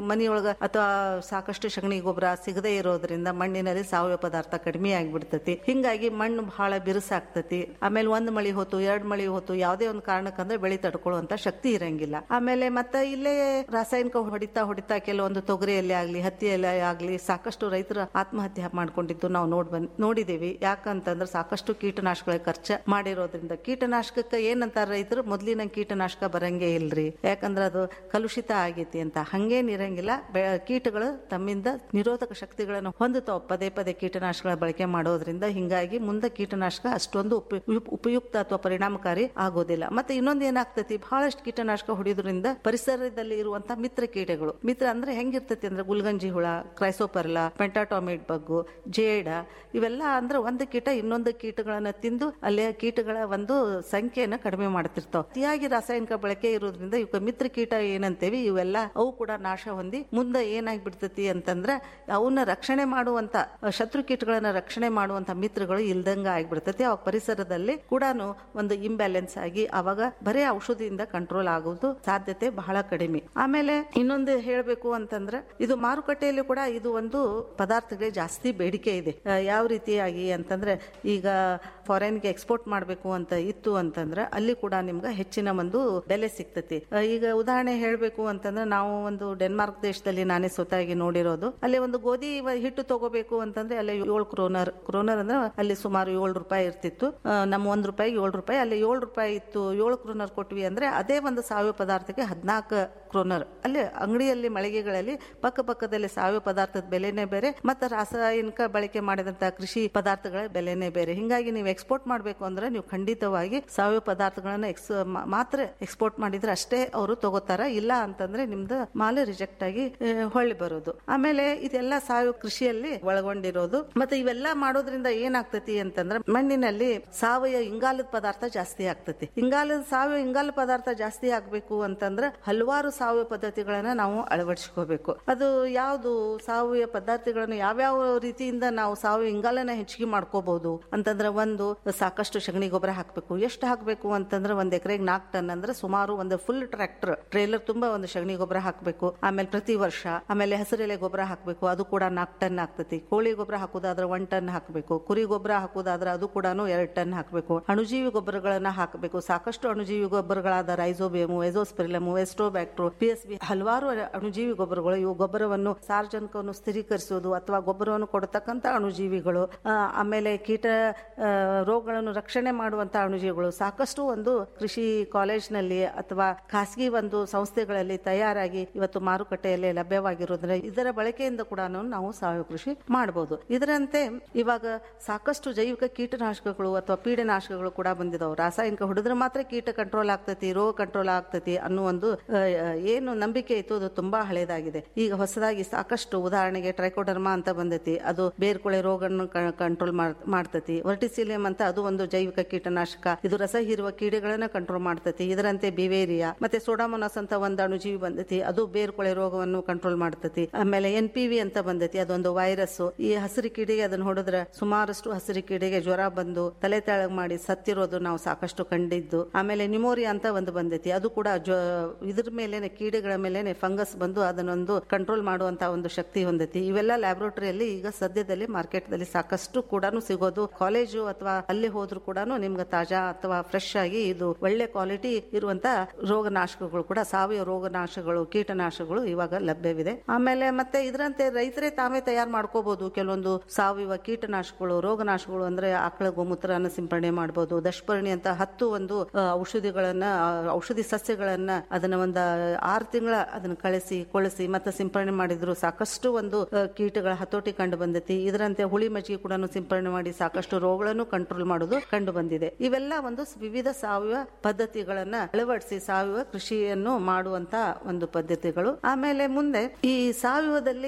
ಮನೆಯೊಳಗ ಅಥವಾ ಸಾಕಷ್ಟು ಸಗಣಿ ಗೊಬ್ಬರ ಸಿಗದೇ ಇರೋದ್ರಿಂದ ಮಣ್ಣಿನಲ್ಲಿ ಸಾವಯವ ಪದಾರ್ಥ ಕಡಿಮೆ ಆಗಿಬಿಡ್ತತಿ ಹಿಂಗಾಗಿ ಮಣ್ಣು ಬಹಳ ಬಿರುಸಾಗ್ತತಿ ಆಮೇಲೆ ಒಂದ್ ಮಳಿ ಹೋತು ಎರಡ್ ಮಳಿ ಹೋತು ಯಾವುದೇ ಒಂದು ಕಾರಣಕ್ಕಂದ್ರೆ ಬೆಳೆ ತಡ್ಕೊಳ್ಳುವಂತ ಶಕ್ತಿ ಇರಂಗಿಲ್ಲ ಆಮೇಲೆ ಮತ್ತೆ ಇಲ್ಲೇ ರಾಸಾಯನಿಕ ಹೊಡಿತಾ ಹೊಡಿತಾ ಕೆಲವೊಂದು ತೊಗರಿಯಲ್ಲಿ ಆಗ್ಲಿ ಹತ್ತಿಯಲ್ಲಿ ಆಗ್ಲಿ ಸಾಕಷ್ಟು ರೈತರು ಆತ್ಮಹತ್ಯೆ ಮಾಡ್ಕೊಂಡಿದ್ದು ನಾವು ನೋಡ್ ಬಂದ್ ನೋಡಿದೀವಿ ಯಾಕಂತಂದ್ರೆ ಸಾಕಷ್ಟು ಕೀಟನಾಶಕಗಳ ಖರ್ಚು ಮಾಡಿರೋದ್ರಿಂದ ಕೀಟನಾಶಕಕ್ಕೆ ಏನಂತಾರ ರೈತರು ಮೊದ್ಲಿನ ಕೀಟನಾಶಕ ಬರಂಗೇ ಇಲ್ರಿ ಯಾಕಂದ್ರೆ ಅದು ಕಲುಷಿತ ಆಗೈತಿ ಅಂತ ಹಂಗೇನ್ ಇರಂಗಿಲ್ಲ ಬೆ- ಕೀಟಗಳು ತಮ್ಮಿಂದ ನಿರೋಧಕ ಶಕ್ತಿಗಳನ್ನು ಹೊಂದುತ್ತಾವ ಪದೇ ಪದೇ ಕೀಟನಾಶಕಗಳ ಬಳಕೆ ಮಾಡೋದ್ರಿಂದ ಹಿಂಗಾಗಿ ಮುಂದೆ ಕೀಟನಾಶಕ ಅಷ್ಟೊಂದು ಉಪ- ಉಪ- ಉಪಯುಕ್ತ ಅಥವಾ ಪರಿಣಾಮಕಾರಿ ಆಗೋದಿಲ್ಲ ಮತ್ತೆ ಇನ್ನೊಂದು ಏನಾಗ್ತತಿ ಬಹಳಷ್ಟು ಕೀಟನಾಶಕ ಹೊಡಿಯೋದ್ರಿಂದ ಪರಿಸರದಲ್ಲಿ ಇರುವಂತಹ ಮಿತ್ರ ಕೀಟಗಳು ಮಿತ್ರ ಅಂದ್ರೆ ಹೆಂಗಿರ್ತತಿ ಅಂದ್ರೆ ಗುಲ್ಗಂಜಿ ಹುಳ ಕ್ರೈಸೋಪರ್ಲ ಪೆಂಟಾಟೋಮೇಟ್ ಬಗ್ಗು ಜೇಡ ಇವೆಲ್ಲ ಅಂದ್ರೆ ಒಂದು ಕೀಟ ಇನ್ನೊಂದು ಕೀಟಗಳನ್ನ ತಿಂದು ಅಲ್ಲಿಯ ಕೀಟಗಳ ಒಂದು ಸಂಖ್ಯೆಯನ್ನ ಕಡಿಮೆ ಮಾಡ್ತಿರ್ತಾವ ಅತಿಯಾಗಿ ರಾಸಾಯನಿಕ ಬಳಕೆ ಇರೋದ್ರಿಂದ ಇವಕ್ಕೆ ಮಿತ್ರ ಕೀಟ ಏನಂತೇವಿ ಇವೆಲ್ಲ ಅವು ಕೂಡ ನಾಶ ಹೊಂದಿ ಮುಂದೆ ಏನಾಗ್ಬಿಡ್ತತಿ ಅಂತಂದ್ರೆ ಅವನ್ನ ರಕ್ಷಣೆ ಮಾಡುವಂತ ಅಹ್, ಶತ್ರು ಕೀಟಗಳನ್ನ ರಕ್ಷಣೆ ಮಾಡುವಂತ ಮಿತ್ರಗಳು ಇಲ್ದಂಗ ಆಗ್ಬಿಡ್ತತಿ ಅವಾಗ ಪರಿಸರದಲ್ಲಿ ಕೂಡ ಒಂದು ಇಂಬ್ಯಾಲೆನ್ಸ್ ಆಗಿ ಅವಾಗ ಬರೇ ಔಷಧಿಯಿಂದ ಕಂಟ್ರೋಲ್ ಆಗೋದು ಸಾಧ್ಯತೆ ಬಹಳ ಕಡಿಮೆ ಆಮೇಲೆ ಇನ್ನೊಂದು ಹೇಳ್ಬೇಕು ಅಂತಂದ್ರೆ ಇದು ಮಾರುಕಟ್ಟೆಯಲ್ಲಿ ಕೂಡ ಇದು ಒಂದು ಪದಾರ್ಥಗಳಿಗೆ ಜಾಸ್ತಿ ಬೇಡಿಕೆ ಇದೆ ಅಹ್, ಯಾವ ರೀತಿಯಾಗಿ ಅಂತಂದ್ರೆ ಈಗ ಫಾರಿನ್ಗೆ ಎಕ್ಸ್ಪೋರ್ಟ್ ಮಾಡಬೇಕು ಅಂತ ಇತ್ತು ಅಂತಂದ್ರೆ ಅಲ್ಲಿ ಕೂಡ ನಿಮ್ಗೆ ಹೆಚ್ಚಿನ ಒಂದು ಬೆಲೆ ಸಿಗ್ತತಿ ಅಹ್, ಈಗ ಉದಾಹರಣೆ ಹೇಳ್ಬೇಕು ಅಂತಂದ್ರೆ ನಾವು ಒಂದು ಡೆನ್ಮಾರ್ಕ್ ದೇಶದಲ್ಲಿ ನಾನೇ ಸ್ವತಃ ನೋಡಿರೋದು ಅಲ್ಲಿ ಒಂದು ಗೋಧಿ ವ- ಹಿಟ್ಟು ತಗೋಬೇಕು ಅಂತಂದ್ರೆ ಅಲ್ಲಿ ಏಳು ಕ್ರೋನರ್ ಕ್ರೋನರ್ ಅಂದ್ರೆ ಅಲ್ಲಿ ಸುಮಾರು ಏಳು ರೂಪಾಯಿ ಇರ್ತಿತ್ತು ಅಹ್, ನಮ್ಮ ಒಂದ್ ರೂಪಾಯಿ ಏಳು ರೂಪಾಯಿ ಅಲ್ಲಿ ಏಳು ರೂಪಾಯಿ ಇತ್ತು ಏಳು ಕ್ರೋನರ್ ಕೊಟ್ವಿ ಅಂದ್ರೆ ಅದೇ ಒಂದು ಸಾವಯವ ಪದಾರ್ಥಕ್ಕೆ ಹದಿನಾಲ್ಕು ಕ್ರೋನರ್ ಅಲ್ಲಿ ಅಂಗಡಿಯಲ್ಲಿ ಮಳಿಗೆಗಳಲ್ಲಿ ಪಕ್ಕ ಪಕ್ಕದಲ್ಲಿ ಸಾವಯವ ಪದಾರ್ಥದ ಬೆಲೆನೇ ಬೇರೆ ಮತ್ತೆ ರಾಸಾಯನಿಕ ಬಳಕೆ ಮಾಡಿದಂತ ಕೃಷಿ ಪದಾರ್ಥಗಳ ಬೆಲೆನೇ ಬೇರೆ ಹಿಂಗಾಗಿ ನೀವು ಎಕ್ಸ್ಪೋರ್ಟ್ ಮಾಡಬೇಕು ಅಂದ್ರೆ ನೀವು ಖಂಡಿತವಾಗಿ ಸಾವಯವ ಪದಾರ್ಥಗಳನ್ನ ಎಕ್ಸ್ ಮಾ- ಮಾತ್ರ ಎಕ್ಸ್ಪೋರ್ಟ್ ಮಾಡಿದ್ರೆ ಅಷ್ಟೇ ಅವರು ತಗೋತಾರ ಇಲ್ಲ ಅಂತಂದ್ರೆ ನಿಮ್ದು ಮಾಲ್ ರಿಜೆಕ್ಟ್ ಆಗಿ ಆ, ಹೊಳ್ಳಿ ಬರೋದು ಆಮೇಲೆ ಇದೆಲ್ಲ ಸಾವಯವ ಕೃಷಿಯಲ್ಲಿ ಒಳಗೊಂಡಿರೋದು ಮತ್ತೆ ಇವೆಲ್ಲ ಮಾಡೋದ್ರಿಂದ ಏನಾಗ್ತತಿ ಅಂತಂದ್ರೆ ಮಣ್ಣಿನಲ್ಲಿ ಸಾವಯವ ಇಂಗಾಲದ ಪದಾರ್ಥ ಜಾಸ್ತಿ ಆಗ್ತತಿ ಇಂಗಾಲದ ಸಾವಯವ ಇಂಗಾಲ ಪದಾರ್ಥ ಜಾಸ್ತಿ ಆಗ್ಬೇಕು ಅಂತಂದ್ರೆ ಹಲವಾರು ಸಾವಯವ ಪದ್ಧತಿಗಳನ್ನ ನಾವು ಅಳವಡಿಸ್ಕೋಬೇಕು ಅದು ಯಾವುದು ಸಾವಯವ ಪದಾರ್ಥಗಳನ್ನು ಯಾವ್ಯಾವ ರೀತಿಯಿಂದ ನಾವು ಸಾವಯವ ಇಂಗಾಲನ ಹೆಚ್ಚಿಗೆ ಮಾಡ್ಕೋಬಹುದು ಅಂತಂದ್ರೆ ಒಂದು ಸಾಕಷ್ಟು ಸಗಣಿ ಗೊಬ್ಬರ ಹಾಕ್ಬೇಕು ಎಷ್ಟು ಹಾಕ್ಬೇಕು ಅಂತಂದ್ರೆ ಒಂದ್ ಎಕರೆಗೆ ನಾಲ್ಕು ಟನ್ ಅಂದ್ರೆ ಸುಮಾರು ಒಂದು ಫುಲ್ ಟ್ರ್ಯಾಕ್ಟರ್ ಟ್ರೇಲರ್ ತುಂಬಾ ಒಂದು ಸಗಣಿ ಗೊಬ್ಬರ ಹಾಕ್ಬೇಕು ಆಮೇಲೆ ಪ್ರತಿ ವರ್ಷ ಆಮೇಲೆ ಹಸಿರೆಲೆ ಗೊಬ್ಬರ ಹಾಕ್ಬೇಕು ಅದು ಕೂಡ ನಾಲ್ಕು ಟನ್ ಆಗ್ತತಿ ಕೋಳಿ ಗೊಬ್ಬರ ಹಾಕುದಾದ್ರೆ ಒನ್ ಟನ್ ಹಾಕಬೇಕು ಕುರಿ ಗೊಬ್ಬರ ಹಾಕುದಾದ್ರೆ ಅದು ಕೂಡ ಎರಡು ಟನ್ ಹಾಕಬೇಕು ಅಣುಜೀವಿ ಗೊಬ್ಬರಗಳನ್ನ ಹಾಕಬೇಕು ಸಾಕಷ್ಟು ಅಣುಜೀವಿ ಗೊಬ್ಬರಗಳಾದ rhizobium azospirillum azotobacter P S B ಹಲವಾರು ಅಣುಜೀವಿ ಗೊಬ್ಬರಗಳು ಇವು ಗೊಬ್ಬರವನ್ನು ಸಾರ್ವಜನಿಕವನ್ನು ಸ್ಥಿರೀಕರಿಸುವುದು ಅಥವಾ ಗೊಬ್ಬರವನ್ನು ಕೊಡತಕ್ಕಂತ ಅಣುಜೀವಿಗಳು ಆ, ಆಮೇಲೆ ಕೀಟ ಆ, ರೋಗಗಳನ್ನು ರಕ್ಷಣೆ ಮಾಡುವಂತ ಅಣುಜೀವಿಗಳು ಸಾಕಷ್ಟು ಒಂದು ಕೃಷಿ ಕಾಲೇಜ್ನಲ್ಲಿ ಅಥವಾ ಖಾಸಗಿ ಒಂದು ಸಂಸ್ಥೆಗಳಲ್ಲಿ ತಯಾರಾಗಿ ಇವತ್ತು ಮಾರುಕಟ್ಟೆಯಲ್ಲಿ ಲಭ್ಯವಾಗಿರೋದ್ರಿಂದ ಇದರ ಬಳಕೆಯಿಂದ ಕೂಡ ನಾವು ಸಾವಯವ ಕೃಷಿ ಮಾಡಬಹುದು ಇದರಂತೆ ಇವಾಗ ಸಾಕಷ್ಟು ಜೈವಿಕ ಕೀಟನಾಶಕಗಳು ಅಥವಾ ಪೀಡನಾಶಕಗಳು ಕೂಡ ಬಂದಿದಾವೆ ರಾಸಾಯನಿಕ ಹೊಡೆದ್ರೆ ಮಾತ್ರ ಕೀಟ ಕಂಟ್ರೋಲ್ ಆಗ್ತತಿ ರೋಗ ಕಂಟ್ರೋಲ್ ಆಗ್ತತಿ ಅನ್ನೋ ಒಂದು ಆ, ಏನು ನಂಬಿಕೆ ಇತ್ತು ಅದು ತುಂಬಾ ಹಳೇದಾಗಿದೆ ಈಗ ಹೊಸದಾಗಿ ಸಾಕಷ್ಟು ಉದಾಹರಣೆಗೆ ಟ್ರೈಕೋಡರ್ಮಾ ಅಂತ ಬಂದೈತಿ ಅದು ಬೇರ್ಕೊಳೆ ರೋಗವನ್ನು ಕಂಟ್ರೋಲ್ ಮಾಡ್ತತಿ ವರ್ಟಿಸಿಲಿಯಂ ಅಂತ ಅದು ಒಂದು ಜೈವಿಕ ಕೀಟನಾಶಕ ಇದು ರಸ ಹೀರುವ ಕೀಡೆಗಳನ್ನ ಕಂಟ್ರೋಲ್ ಮಾಡ್ತತಿ ಇದರಂತೆ ಬಿವೇರಿಯಾ ಮತ್ತೆ ಸೋಡಾಮೊನಾಸ್ ಅಂತ ಒಂದು ಅಣುಜೀವಿ ಬಂದೈತಿ ಅದು ಬೇರ್ಕೊಳೆ ರೋಗವನ್ನು ಕಂಟ್ರೋಲ್ ಮಾಡ್ತತಿ ಆಮೇಲೆ ಎನ್ ಪಿ ವಿ ಅಂತ ಬಂದೈತಿ ಅದೊಂದು ವೈರಸ್ ಈ ಹಸಿರು ಕೀಡೆಗೆ ಅದನ್ನ ಹೊಡೆದ್ರೆ ಸುಮಾರಷ್ಟು ಹಸಿರು ಕೀಡೆಗೆ ಜ್ವರ ಬಂದು ತಲೆ ತೆಳಗ್ ಮಾಡಿ ಸತ್ತಿರೋದು ನಾವು ಸಾಕಷ್ಟು ಕಂಡಿದ್ದು ಆಮೇಲೆ ನಿಮೋರಿಯಾ ಅಂತ ಒಂದು ಬಂದೈತಿ ಅದು ಕೂಡ ಜ್ವ- ಇದ್ರ ಮೇಲೆನೆ ಕೀಡೆಗಳ ಮೇಲೆನೆ ಫಂಗಸ್ ಬಂದು ಅದನ್ನೊಂದು ಕಂಟ್ರೋಲ್ ಮಾಡುವಂತ ಒಂದು ಶಕ್ತಿ ಹೊಂದೈತಿ ಇವೆಲ್ಲ ಲ್ಯಾಬ್ರೋಟರಿಯಲ್ಲಿ ಈಗ ಸದ್ಯದಲ್ಲಿ ಮಾರ್ಕೆಟ್ ದಲ್ಲಿ ಸಾಕಷ್ಟು ಕೂಡ ಸಿಗೋದು ಕಾಲೇಜು ಅಥವಾ ಅಲ್ಲಿ ಹೋದ್ರು ಕೂಡ ನಿಮ್ಗೆ ತಾಜಾ ಅಥವಾ ಫ್ರೆಶ್ ಆಗಿ ಇದು ಒಳ್ಳೆ ಕ್ವಾಲಿಟಿ ಇರುವಂತ ರೋಗನಾಶಕಗಳು ಕೂಡ ಸಾವಯವ ರೋಗನಾಶಕಗಳು ಕೀಟನಾಶಕಗಳು ಇವಾಗ ಲಭ್ಯವಿದೆ ಆಮೇಲೆ ಮತ್ತೆ ಇದರಂತೆ ರೈತರೇ ತಾವೇ ತಯಾರು ಮಾಡ್ಕೋಬಹುದು ಕೆಲವೊಂದು ಸಾವಯವ ಕೀಟನಾಶಕಗಳು ರೋಗನಾಶಕಗಳು ಅಂದ್ರೆ ಆಕಳ ಗೋಮೂತ್ರನ ಸಿಂಪಡಣೆ ಮಾಡಬಹುದು ದಶಪರ್ಣಿ ಅಂತ ಹತ್ತು ಒಂದು ಆ, ಔಷಧಿಗಳನ್ನ ಆ, ಔಷಧಿ ಸಸ್ಯಗಳನ್ನ ಅದನ್ನ ಒಂದು ಆರು ತಿಂಗಳ ಅದನ್ನ ಕಳಿಸಿ ಕೊಳಿಸಿ ಮತ್ತೆ ಸಿಂಪಡಣೆ ಮಾಡಿದ್ರು ಸಾಕಷ್ಟು ಒಂದು ಆ, ಕೀಟಗಳ ಹತೋಟಿ ಕಂಡು ಬಂದೈತಿ ಇದರಂತೆ ಹುಳಿ ಮಜ್ಜಿಗೆ ಕೂಡ ಸಿಂಪಡಣೆ ಮಾಡಿ ಸಾಕಷ್ಟು ರೋಗಗಳನ್ನು ಕಂಟ್ರೋಲ್ ಮಾಡೋದು ಕಂಡು ಬಂದಿದೆ ಇವೆಲ್ಲ ಒಂದು ವಿವಿಧ ಸಾವಯವ ಪದ್ಧತಿಗಳನ್ನ ಅಳವಡಿಸಿ ಸಾವಯವ ಕೃಷಿಯನ್ನು ಮಾಡುವಂತ ಒಂದು ಪದ್ಧತಿಗಳು ಆಮೇಲೆ ಮುಂದೆ ಈ ಸಾವಯವದಲ್ಲಿ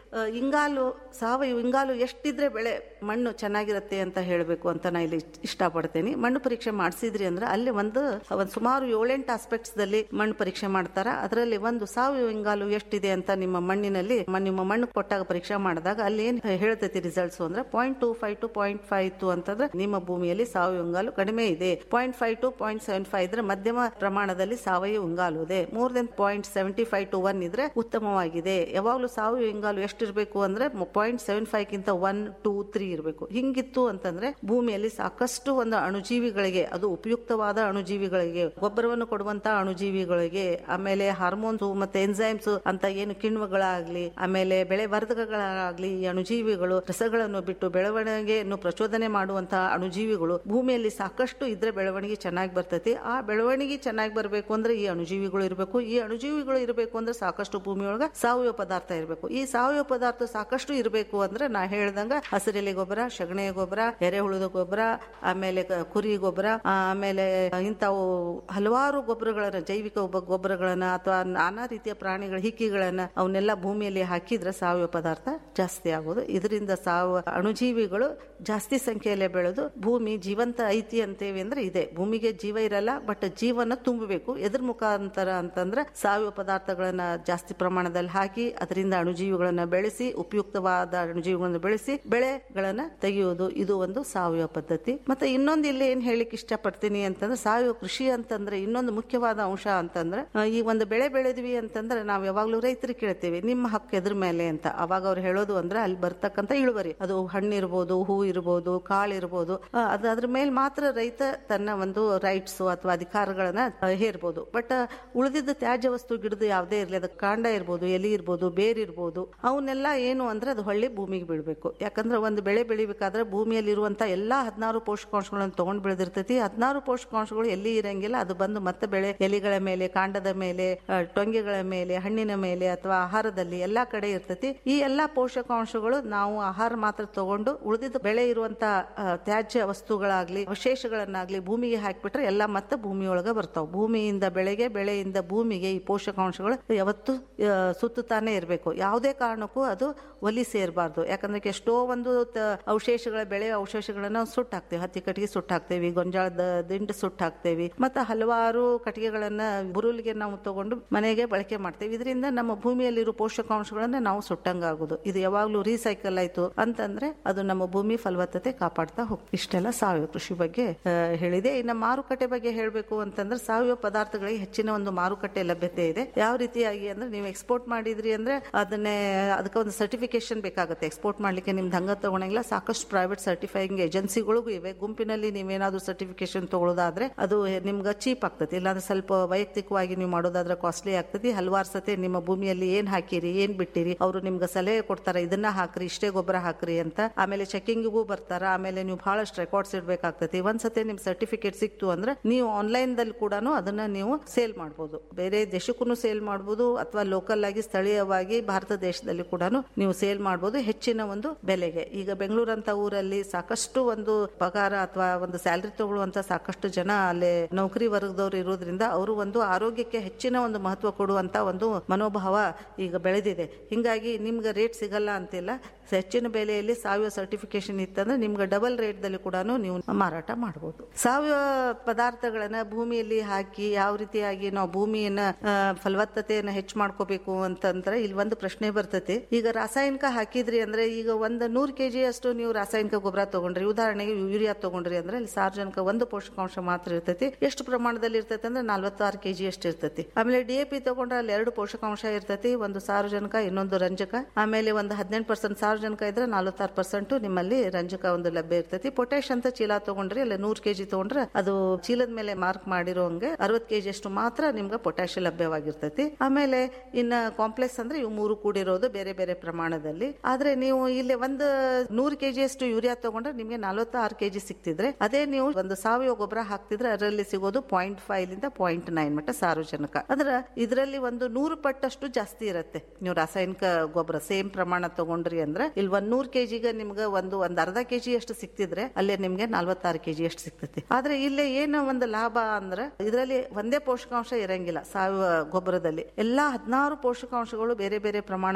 ಆ, ಇಂಗಾಲು ಸಾವಯವ ಇಂಗಾಲು ಎಷ್ಟಿದ್ರೆ ಬೆಳೆ ಮಣ್ಣು ಚೆನ್ನಾಗಿರುತ್ತೆ ಅಂತ ಹೇಳಬೇಕು ಅಂತ ನಾ ಇಲ್ಲಿ ಇಷ್ಟ- ಇಷ್ಟಪಡ್ತೇನೆ ಮಣ್ಣು ಪರೀಕ್ಷೆ ಮಾಡಿಸಿದ್ರಿ ಅಂದ್ರೆ ಅಲ್ಲಿ ಒಂದು ಒಂದು ಸುಮಾರು ಏಳೆಂಟು ಆಸ್ಪೆಕ್ಟ್ಸ್ ದಲ್ಲಿ ಮಣ್ಣು ಪರೀಕ್ಷೆ ಮಾಡ್ತಾರ ಅದರಲ್ಲಿ ಒಂದು ಸಾವಯವ ಇಂಗಾಲು ಎಷ್ಟಿದೆ ಅಂತ ನಿಮ್ಮ ಮಣ್ಣಿನಲ್ಲಿ ಮ- ನಿಮ್ಮ ಮಣ್ಣು ಕೊಟ್ಟಾಗ ಪರೀಕ್ಷೆ ಮಾಡಿದಾಗ ಅಲ್ಲಿ ಏನ್ ಹೇಳ್ತೈತಿ ರಿಸಲ್ಟ್ಸ್ ಅಂದ್ರೆ point two five to point five to ಅಂತಂದ್ರೆ ನಿಮ್ಮ ಭೂಮಿಯಲ್ಲಿ ಸಾವಯವ ಇಂಗಾಲು ಕಡಿಮೆ ಇದೆ point five to point seven five ಇದ್ರೆ ಮಧ್ಯಮ ಪ್ರಮಾಣದಲ್ಲಿ ಸಾವಯವ ಇಂಗಾಲು ಇದೆ more than point seventy five to one ಇದ್ರೆ ಉತ್ತಮವಾಗಿದೆ ಯಾವಾಗಲೂ ಸಾವಯವ ಇಂಗಾಲು ಎಷ್ಟಿರ್ಬೇಕು ಅಂದ್ರೆ ಪಾಯಿಂಟ್ ಸೆವೆನ್ ಫೈವ್ ಗಿಂತ ಒನ್ ಟೂ ತ್ರೀ ಇರಬೇಕು ಹಿಂಗಿತ್ತು ಅಂತಂದ್ರೆ ಭೂಮಿಯಲ್ಲಿ ಸಾಕಷ್ಟು ಒಂದು ಅಣುಜೀವಿಗಳಿಗೆ ಅದು ಉಪಯುಕ್ತವಾದ ಅಣುಜೀವಿಗಳಿಗೆ ಗೊಬ್ಬರವನ್ನು ಕೊಡುವಂತ ಅಣುಜೀವಿಗಳಿಗೆ ಆಮೇಲೆ ಹಾರ್ಮೋನ್ಸ್ ಮತ್ತೆ ಎನ್ಸೈಮ್ಸ್ ಅಂತ ಏನು ಕಿಣ್ವಗಳಾಗ್ಲಿ ಆಮೇಲೆ ಬೆಳೆ ವರ್ಧಕಗಳಾಗ್ಲಿ ಈ ಅಣುಜೀವಿಗಳು ರಸಗಳನ್ನು ಬಿಟ್ಟು ಬೆಳವಣಿಗೆಯನ್ನು ಪ್ರಚೋದನೆ ಮಾಡುವಂತಹ ಅಣುಜೀವಿಗಳು ಭೂಮಿಯಲ್ಲಿ ಸಾಕಷ್ಟು ಇದ್ರೆ ಬೆಳವಣಿಗೆ ಚೆನ್ನಾಗಿ ಬರ್ತೈತಿ ಆ ಬೆಳವಣಿಗೆ ಚೆನ್ನಾಗಿ ಬರಬೇಕು ಅಂದ್ರೆ ಈ ಅಣುಜೀವಿಗಳು ಇರಬೇಕು ಈ ಅಣುಜೀವಿಗಳು ಇರಬೇಕು ಅಂದ್ರೆ ಸಾಕಷ್ಟು ಭೂಮಿಯೊಳಗ ಸಾವಯವ ಪದಾರ್ಥ ಇರಬೇಕು ಈ ಸಾವಯವ ಪದಾರ್ಥ ಸಾಕಷ್ಟು ಇರಬೇಕು ಅಂದ್ರೆ ನಾ ಹೇಳ್ದಂಗ ಹಸಿರೆಲೆ ಗೊಬ್ಬರ ಸಗಣಿ ಗೊಬ್ಬರ ಎರೆಹುಳದ ಗೊಬ್ಬರ ಆಮೇಲೆ ಕ- ಕುರಿ ಗೊಬ್ಬರ ಆಮೇಲೆ ಇಂಥವು ಹಲವಾರು ಗೊಬ್ಬರಗಳನ್ನ ಜೈವಿಕ ಒಬ್ಬ- ಗೊಬ್ಬರಗಳನ್ನ ಅಥವಾ ನಾನಾ ರೀತಿಯ ಪ್ರಾಣಿಗಳ ಹಿಕ್ಕಿಗಳನ್ನ ಅವನ್ನೆಲ್ಲ ಭೂಮಿಯಲ್ಲಿ ಹಾಕಿದ್ರೆ ಸಾವಯವ ಪದಾರ್ಥ ಜಾಸ್ತಿ ಆಗೋದು ಇದರಿಂದ ಸಾವ ಅಣುಜೀವಿಗಳು ಜಾಸ್ತಿ ಸಂಖ್ಯೆಯಲ್ಲಿ ಬೆಳೆದು ಭೂಮಿ ಜೀವಂತ ಐತಿ ಅಂತೇವಿ ಅಂದ್ರೆ ಇದೆ ಭೂಮಿಗೆ ಜೀವ ಇರಲ್ಲ ಬಟ್ ಜೀವನ ತುಂಬಬೇಕು ಎದ್ರ ಮುಖಾಂತರ ಅಂತಂದ್ರೆ ಸಾವಯವ ಪದಾರ್ಥಗಳನ್ನ ಜಾಸ್ತಿ ಪ್ರಮಾಣದಲ್ಲಿ ಹಾಕಿ ಅದರಿಂದ ಅಣುಜೀವಿಗಳನ್ನ ಬೆಳೆಸಿ ಉಪಯುಕ್ತವಾದ ಅಣುಜೀವಿಗಳನ್ನ ಬೆಳೆಸಿ ಬೆಳೆಗಳನ್ನ ತೆಗೆಯುವುದು ಇದು ಒಂದು ಸಾವಯವ ಪದ್ಧತಿ ಮತ್ತೆ ಇನ್ನೊಂದು ಇಲ್ಲಿ ಏನ್ ಹೇಳಿಕ್ ಇಷ್ಟಪಡ್ತೀನಿ ಅಂತಂದ್ರೆ ಸಾವಯವ ಕೃಷಿ ಅಂತಂದ್ರೆ ಇನ್ನೊಂದು ಮುಖ್ಯವಾದ ಅಂಶ ಅಂತಂದ್ರೆ ಆ, ಈ ಒಂದು ಬೆಳೆ ಬೆಳೆದ್ವಿ ಅಂತಂದ್ರೆ ನಾವ್ ಯಾವಾಗ್ಲೂ ರೈತರಿಗೆ ಕೇಳ್ತೇವೆ ನಿಮ್ಮ ಹಕ್ಕು ಎದ್ರ ಮೇಲೆ ಅಂತ ಅವಾಗ ಅವ್ರು ಹೇಳೋದು ಅಂದ್ರೆ ಅಲ್ಲಿ ಬರ್ತಕ್ಕಂತ ಇಳುವರಿ ಅದು ಹಣ್ಣಿರ್ಬೋದು ಹೂ ಇರ್ಬೋದು ಕಾಳು ಇರ್ಬೋದು ಆ, ಅದು ಅದ್ರ ಮೇಲೆ ಮಾತ್ರ ರೈತ ತನ್ನ ಒಂದು ರೈಟ್ಸ್ ಅಥವಾ ಅಧಿಕಾರಗಳನ್ನ ಆ, ಹೇರ್ಬೋದು ಬಟ್ ಉಳಿದಿದ್ದ ತ್ಯಾಜ್ಯ ವಸ್ತು ಗಿಡದ ಯಾವುದೇ ಇರಲಿ ಅದು ಕಾಂಡ ಇರ್ಬೋದು ಎಲಿ ಇರ್ಬೋದು ಬೇರ್ ಇರ್ಬೋದು ಅವನ್ನೆಲ್ಲ ಏನು ಅಂದ್ರೆ ಅದು ಹೊಳ್ಳಿ ಭೂಮಿಗೆ ಬೀಳ್ಬೇಕು ಯಾಕಂದ್ರೆ ಒಂದು ಬೆಳೆ ಬೆಳಿಬೇಕಾದ್ರೆ ಭೂಮಿಯಲ್ಲಿ ಇರುವಂತ ಎಲ್ಲಾ ಹದಿನಾರು ಪೋಷಕಾಂಶಗಳನ್ನು ತಗೊಂಡ್ ಬೆಳೆದಿರ್ತೈತಿ ಹದಿನಾರು ಪೋಷಕಾಂಶಗಳು ಎಲ್ಲಿ ಇರಂಗಿಲ್ಲ ಅದು ಬಂದು ಮತ್ತೆ ಬೆಳೆ ಎಲಿಗಳ ಮೇಲೆ ಕಾಂಡದ ಮೇಲೆ ಆ, ಟೊಂಗೆಗಳ ಮೇಲೆ ಹಣ್ಣಿನ ಮೇಲೆ ಅಥವಾ ಆಹಾರದಲ್ಲಿ ಎಲ್ಲಾ ಕಡೆ ಇರ್ತೈತಿ ಈ ಎಲ್ಲಾ ಪೋಷಕಾಂಶಗಳು ನಾವು ಆಹಾರ ಮಾತ್ರ ತಗೊಂಡು ಉಳಿದಿದ್ದ ಬೆಳೆ ಇರುವಂತ ಆ, ತ್ಯಾಜ್ಯ ವಸ್ತುಗಳಾಗ್ಲಿ ಅವಶೇಷಗಳನ್ನಾಗ್ಲಿ ಭೂಮಿಗೆ ಹಾಕಿಬಿಟ್ರೆ ಎಲ್ಲ ಮತ್ತೆ ಭೂಮಿಯೊಳಗ ಬರ್ತಾವ ಭೂಮಿಯಿಂದ ಬೆಳೆಗೆ ಬೆಳೆಯಿಂದ ಭೂಮಿಗೆ ಈ ಪೋಷಕಾಂಶಗಳು ಯಾವತ್ತು ಆ, ಸುತ್ತುತ್ತಾನೆ ಇರಬೇಕು ಯಾವುದೇ ಕಾರಣಕ್ಕೂ ಅದು ಒಲಿ ಸೇರಬಾರ್ದು ಯಾಕಂದ್ರೆ ಎಷ್ಟೋ ಒಂದು ತ- ಅವಶೇಷಗಳ ಬೆಳೆ ಅವಶೇಷಗಳನ್ನ ಸುಟ್ಟು ಹಾಕ್ತೇವೆ ಹತ್ತಿ ಕಟ್ಟಿಗೆ ಸುಟ್ಟು ಹಾಕ್ತೇವಿ ಗೊಂಜಾಳದ ದಿಂಡು ಸುಟ್ಟು ಹಾಕ್ತೇವಿ ಮತ್ತೆ ಹಲವಾರು ಕಟ್ಟಿಗೆಗಳನ್ನ ಬುರುಲಿಗೆ ನಾವು ತಗೊಂಡು ಮನೆಗೆ ಬಳಕೆ ಮಾಡ್ತೇವೆ ಇದರಿಂದ ನಮ್ಮ ಭೂಮಿಯಲ್ಲಿರೋ ಪೋಷಕಾಂಶಗಳನ್ನ ನಾವು ಸುಟ್ಟಂಗಾಗುದು ಇದು ಯಾವಾಗ್ಲೂ ರೀಸೈಕಲ್ ಆಯ್ತು ಅಂತಂದ್ರೆ ಅದು ನಮ್ಮ ಭೂಮಿ ಫಲವತ್ತತೆ ಕಾಪಾಡ್ತಾ ಹೋಗ್ತದೆ ಇಷ್ಟೆಲ್ಲ ಸಾವಯವ ಕೃಷಿ ಬಗ್ಗೆ ಆ, ಹೇಳಿದೆ ಇನ್ನು ಮಾರುಕಟ್ಟೆ ಬಗ್ಗೆ ಹೇಳಬೇಕು ಅಂತಂದ್ರೆ ಸಾವಯವ ಪದಾರ್ಥಗಳಿಗೆ ಹೆಚ್ಚಿನ ಒಂದು ಮಾರುಕಟ್ಟೆ ಲಭ್ಯತೆ ಇದೆ ಯಾವ ರೀತಿಯಾಗಿ ಅಂದ್ರೆ ನೀವು ಎಕ್ಸ್ಪೋರ್ಟ್ ಮಾಡಿದ್ರಿ ಅಂದ್ರೆ ಅದನ್ನೇ ಅದಕ್ಕೆ ಒಂದು ಸರ್ಟಿಫಿಕೇಶನ್ ಬೇಕಾಗುತ್ತೆ ಎಕ್ಸ್ಪೋರ್ಟ್ ಮಾಡ್ಲಿಕ್ಕೆ ನಿಮ್ದು ಹಂಗ ತಗೊಳಂಗಿಲ್ಲ ಸಾಕಷ್ಟು ಪ್ರೈವೇಟ್ ಸರ್ಟಿಫೈಯಿಂಗ್ ಏಜೆನ್ಸಿಗಳಿಗೂ ಇವೆ ಗುಂಪಿನಲ್ಲಿ ನೀವೇನಾದ್ರೂ ಸರ್ಟಿಫಿಕೇಶನ್ ತಗೊಳ್ಳೋದಾದ್ರೆ ಅದು ನಿಮ್ಗೆ ಚೀಪ್ ಆಗ್ತದೆ ಇಲ್ಲಾಂದ್ರೆ ಸ್ವಲ್ಪ ವೈಯಕ್ತಿಕವಾಗಿ ನೀವು ಮಾಡೋದಾದ್ರೆ ಕಾಸ್ಟ್ಲಿ ಆಗ್ತದೆ ಹಲವಾರು ಸತಿ ನಿಮ್ಮ ಭೂಮಿಯಲ್ಲಿ ಏನ್ ಹಾಕಿರಿ ಏನ್ ಬಿಟ್ಟಿರಿ ಅವರು ನಿಮ್ಗೆ ಸಲಹೆ ಕೊಡ್ತಾರೆ ಇದನ್ನ ಹಾಕ್ರಿ ಇಷ್ಟೇ ಗೊಬ್ಬರ ಹಾಕ್ರಿ ಅಂತ ಆಮೇಲೆ ಚೆಕಿಂಗಿಗೂ ಬರ್ತಾರ ಆಮೇಲೆ ನೀವು ಬಹಳಷ್ಟು ರೆಕಾರ್ಡ್ಸ್ ಇಡ್ಬೇಕಾಗ್ತದೆ ಒಂದ್ಸತಿ ನಿಮ್ ಸರ್ಟಿಫಿಕೇಟ್ ಸಿಕ್ತು ಅಂದ್ರೆ ನೀವು ಆನ್ಲೈನ್ ದಲ್ಲಿ ಕೂಡ ಅದನ್ನ ನೀವು ಸೇಲ್ ಮಾಡ್ಬೋದು ಬೇರೆ ದೇಶಕ್ಕೂ ಸೇಲ್ ಮಾಡ್ಬೋದು ಅಥವಾ ಲೋಕಲ್ ಆಗಿ ಸ್ಥಳೀಯವಾಗಿ ಭಾರತ ದೇಶದಲ್ಲಿ ಕೂಡ ನೀವು ಸೇಲ್ ಮಾಡ್ಬೋದು ಹೆಚ್ಚಿನ ಒಂದು ಬೆಲೆಗೆ ಈಗ ಬೆಂಗಳೂರಂತ ಊರಲ್ಲಿ ಸಾಕಷ್ಟು ಒಂದು ಪಗಾರ ಅಥವಾ ಒಂದು ಸ್ಯಾಲರಿ ತಗೊಳ್ಳುವಂತ ಸಾಕಷ್ಟು ಜನ ಅಲ್ಲಿ ನೌಕರಿ ವರ್ಗದವ್ರು ಇರೋದ್ರಿಂದ ಅವರು ಒಂದು ಆರೋಗ್ಯಕ್ಕೆ ಹೆಚ್ಚಿನ ಒಂದು ಮಹತ್ವ ಕೊಡುವಂತ ಒಂದು ಮನೋಭಾವ ಈಗ ಬೆಳೆದಿದೆ ಹಿಂಗಾಗಿ ನಿಮ್ಗೆ ರೇಟ್ ಸಿಗಲ್ಲ ಅಂತಿಲ್ಲ ಹೆಚ್ಚಿನ ಬೆಲೆಯಲ್ಲಿ ಸಾವಯವ ಸರ್ಟಿಫಿಕೇಶನ್ ಇತ್ತಂದ್ರೆ ನಿಮ್ಗೆ ಡಬಲ್ ರೇಟ್ ದಲ್ಲಿ ಕೂಡ ನೀವು ಮಾರಾಟ ಮಾಡಬಹುದು ಸಾವಯವ ಪದಾರ್ಥಗಳನ್ನ ಭೂಮಿಯಲ್ಲಿ ಹಾಕಿ ಯಾವ ರೀತಿಯಾಗಿ ನಾವು ಭೂಮಿಯನ್ನ ಆ, ಫಲವತ್ತತೆಯನ್ನ ಹೆಚ್ಚು ಮಾಡ್ಕೋಬೇಕು ಅಂತಂದ್ರೆ ಇಲ್ಲಿ ಒಂದು ಪ್ರಶ್ನೆ ಬರ್ತೈತಿ ಈಗ ರಾಸಾಯನಿಕ ಹಾಕಿದ್ರಿ ಅಂದ್ರೆ ಈಗ ಒಂದು ನೂರು ಕೆಜಿ ಅಷ್ಟು ನೀವು ರಾಸಾಯನಿಕ ಗೊಬ್ಬರ ತಗೊಂಡ್ರಿ ಉದಾಹರಣೆಗೆ ಯೂರಿಯಾ ತಗೊಂಡ್ರಿ ಅಂದ್ರೆ ಅಲ್ಲಿ ಸಾರ್ವಜನಿಕ ಒಂದು ಪೋಷಕಾಂಶ ಮಾತ್ರ ಇರ್ತೈತಿ ಎಷ್ಟು ಪ್ರಮಾಣದಲ್ಲಿ ಇರ್ತೈತಿ ಅಂದ್ರೆ ನಲ್ವತ್ತಾರು ಕೆಜಿ ಅಷ್ಟು ಇರ್ತೈತಿ ಆಮೇಲೆ ಡಿ ಎ ಪಿ ತಗೊಂಡ್ರೆ ಅಲ್ಲಿ ಎರಡು ಪೋಷಕಾಂಶ ಇರ್ತೈತಿ ಒಂದು ಸಾರ್ವಜನಿಕ ಇನ್ನೊಂದು ರಂಜಕ ಆಮೇಲೆ ಒಂದು ಹದಿನೆಂಟು ಪರ್ಸೆಂಟ್ ಸಾರ್ವಜನಿಕ ಇದ್ರೆ ನಲ್ವತ್ತಾರು ಪರ್ಸೆಂಟ್ ನಿಮ್ಮಲ್ಲಿ ರಂಜಕ ಒಂದು ಲಭ್ಯ ಇರ್ತೈತಿ ಪೊಟ್ಯಾಶ್ ಅಂತ ಚೀಲ ತಗೊಂಡ್ರಿ ಅಲ್ಲಿ ನೂರು ಕೆಜಿ ತಗೊಂಡ್ರೆ ಅದು ಚೀಲದ ಮೇಲೆ ಮಾರ್ಕ್ ಮಾಡಿರೋಂಗೆ ಅರವತ್ ಕೆಜಿ ಅಷ್ಟು ಮಾತ್ರ ನಿಮ್ಗೆ ಪೊಟ್ಯಾಶ್ ಲಭ್ಯವಾಗಿರ್ತೈತಿ ಆಮೇಲೆ ಇನ್ನ ಕಾಂಪ್ಲೆಕ್ಸ್ ಅಂದ್ರೆ ಇವು ಮೂರು ಕೂಡಿರೋದು ಬೇರೆ ಬೇರೆ ಪ್ರಮಾಣದಲ್ಲಿ ಆದ್ರೆ ನೀವು ಇಲ್ಲಿ ಒಂದು ನೂರು ಕೆಜಿ ಅಷ್ಟು ಯೂರಿಯಾ ತಗೊಂಡ್ರೆ ನಿಮ್ಗೆ ನಲವತ್ತಾರು ಕೆಜಿ ಸಿಕ್ತಿದ್ರೆ ಅದೇ ನೀವು ಒಂದು ಸಾವಯವ ಗೊಬ್ಬರ ಹಾಕ್ತಿದ್ರೆ ಅದರಲ್ಲಿ ಸಿಗೋದು ಪಾಯಿಂಟ್ ಫೈವ್ ಲಿಂದ ಪಾಯಿಂಟ್ ನೈನ್ ಮಟ್ಟ ಸಾರ್ವಜನಿಕ ಅಂದ್ರೆ ಇದರಲ್ಲಿ ಒಂದು ನೂರು ಪಟ್ಟಷ್ಟು ಜಾಸ್ತಿ ಇರುತ್ತೆ ನೀವು ರಾಸಾಯನಿಕ ಗೊಬ್ಬರ ಸೇಮ್ ಪ್ರಮಾಣ ತಗೊಂಡ್ರಿ ಅಂದ್ರೆ ಇಲ್ಲಿ ಒಂದ್ ನೂರ್ ಕೆಜಿಗೆ ನಿಮ್ಗೆ ಒಂದು ಒಂದ್ ಅರ್ಧ ಕೆಜಿ ಅಷ್ಟು ಸಿಕ್ತಿದ್ರೆ ಅಲ್ಲೇ ನಿಮ್ಗೆ ನಲ್ವತ್ತಾರು ಕೆಜಿ ಅಷ್ಟು ಸಿಗ್ತೈತಿ ಆದ್ರೆ ಇಲ್ಲಿ ಏನು ಒಂದು ಲಾಭ ಅಂದ್ರೆ ಇದರಲ್ಲಿ ಒಂದೇ ಪೋಷಕಾಂಶ ಇರಂಗಿಲ್ಲ ಸಾವಯವ ಗೊಬ್ಬರದಲ್ಲಿ ಎಲ್ಲಾ ಹದಿನಾರು ಪೋಷಕಾಂಶಗಳು ಬೇರೆ ಬೇರೆ ಪ್ರಮಾಣದಲ್ಲಿ ಇರ್ತೈತಿ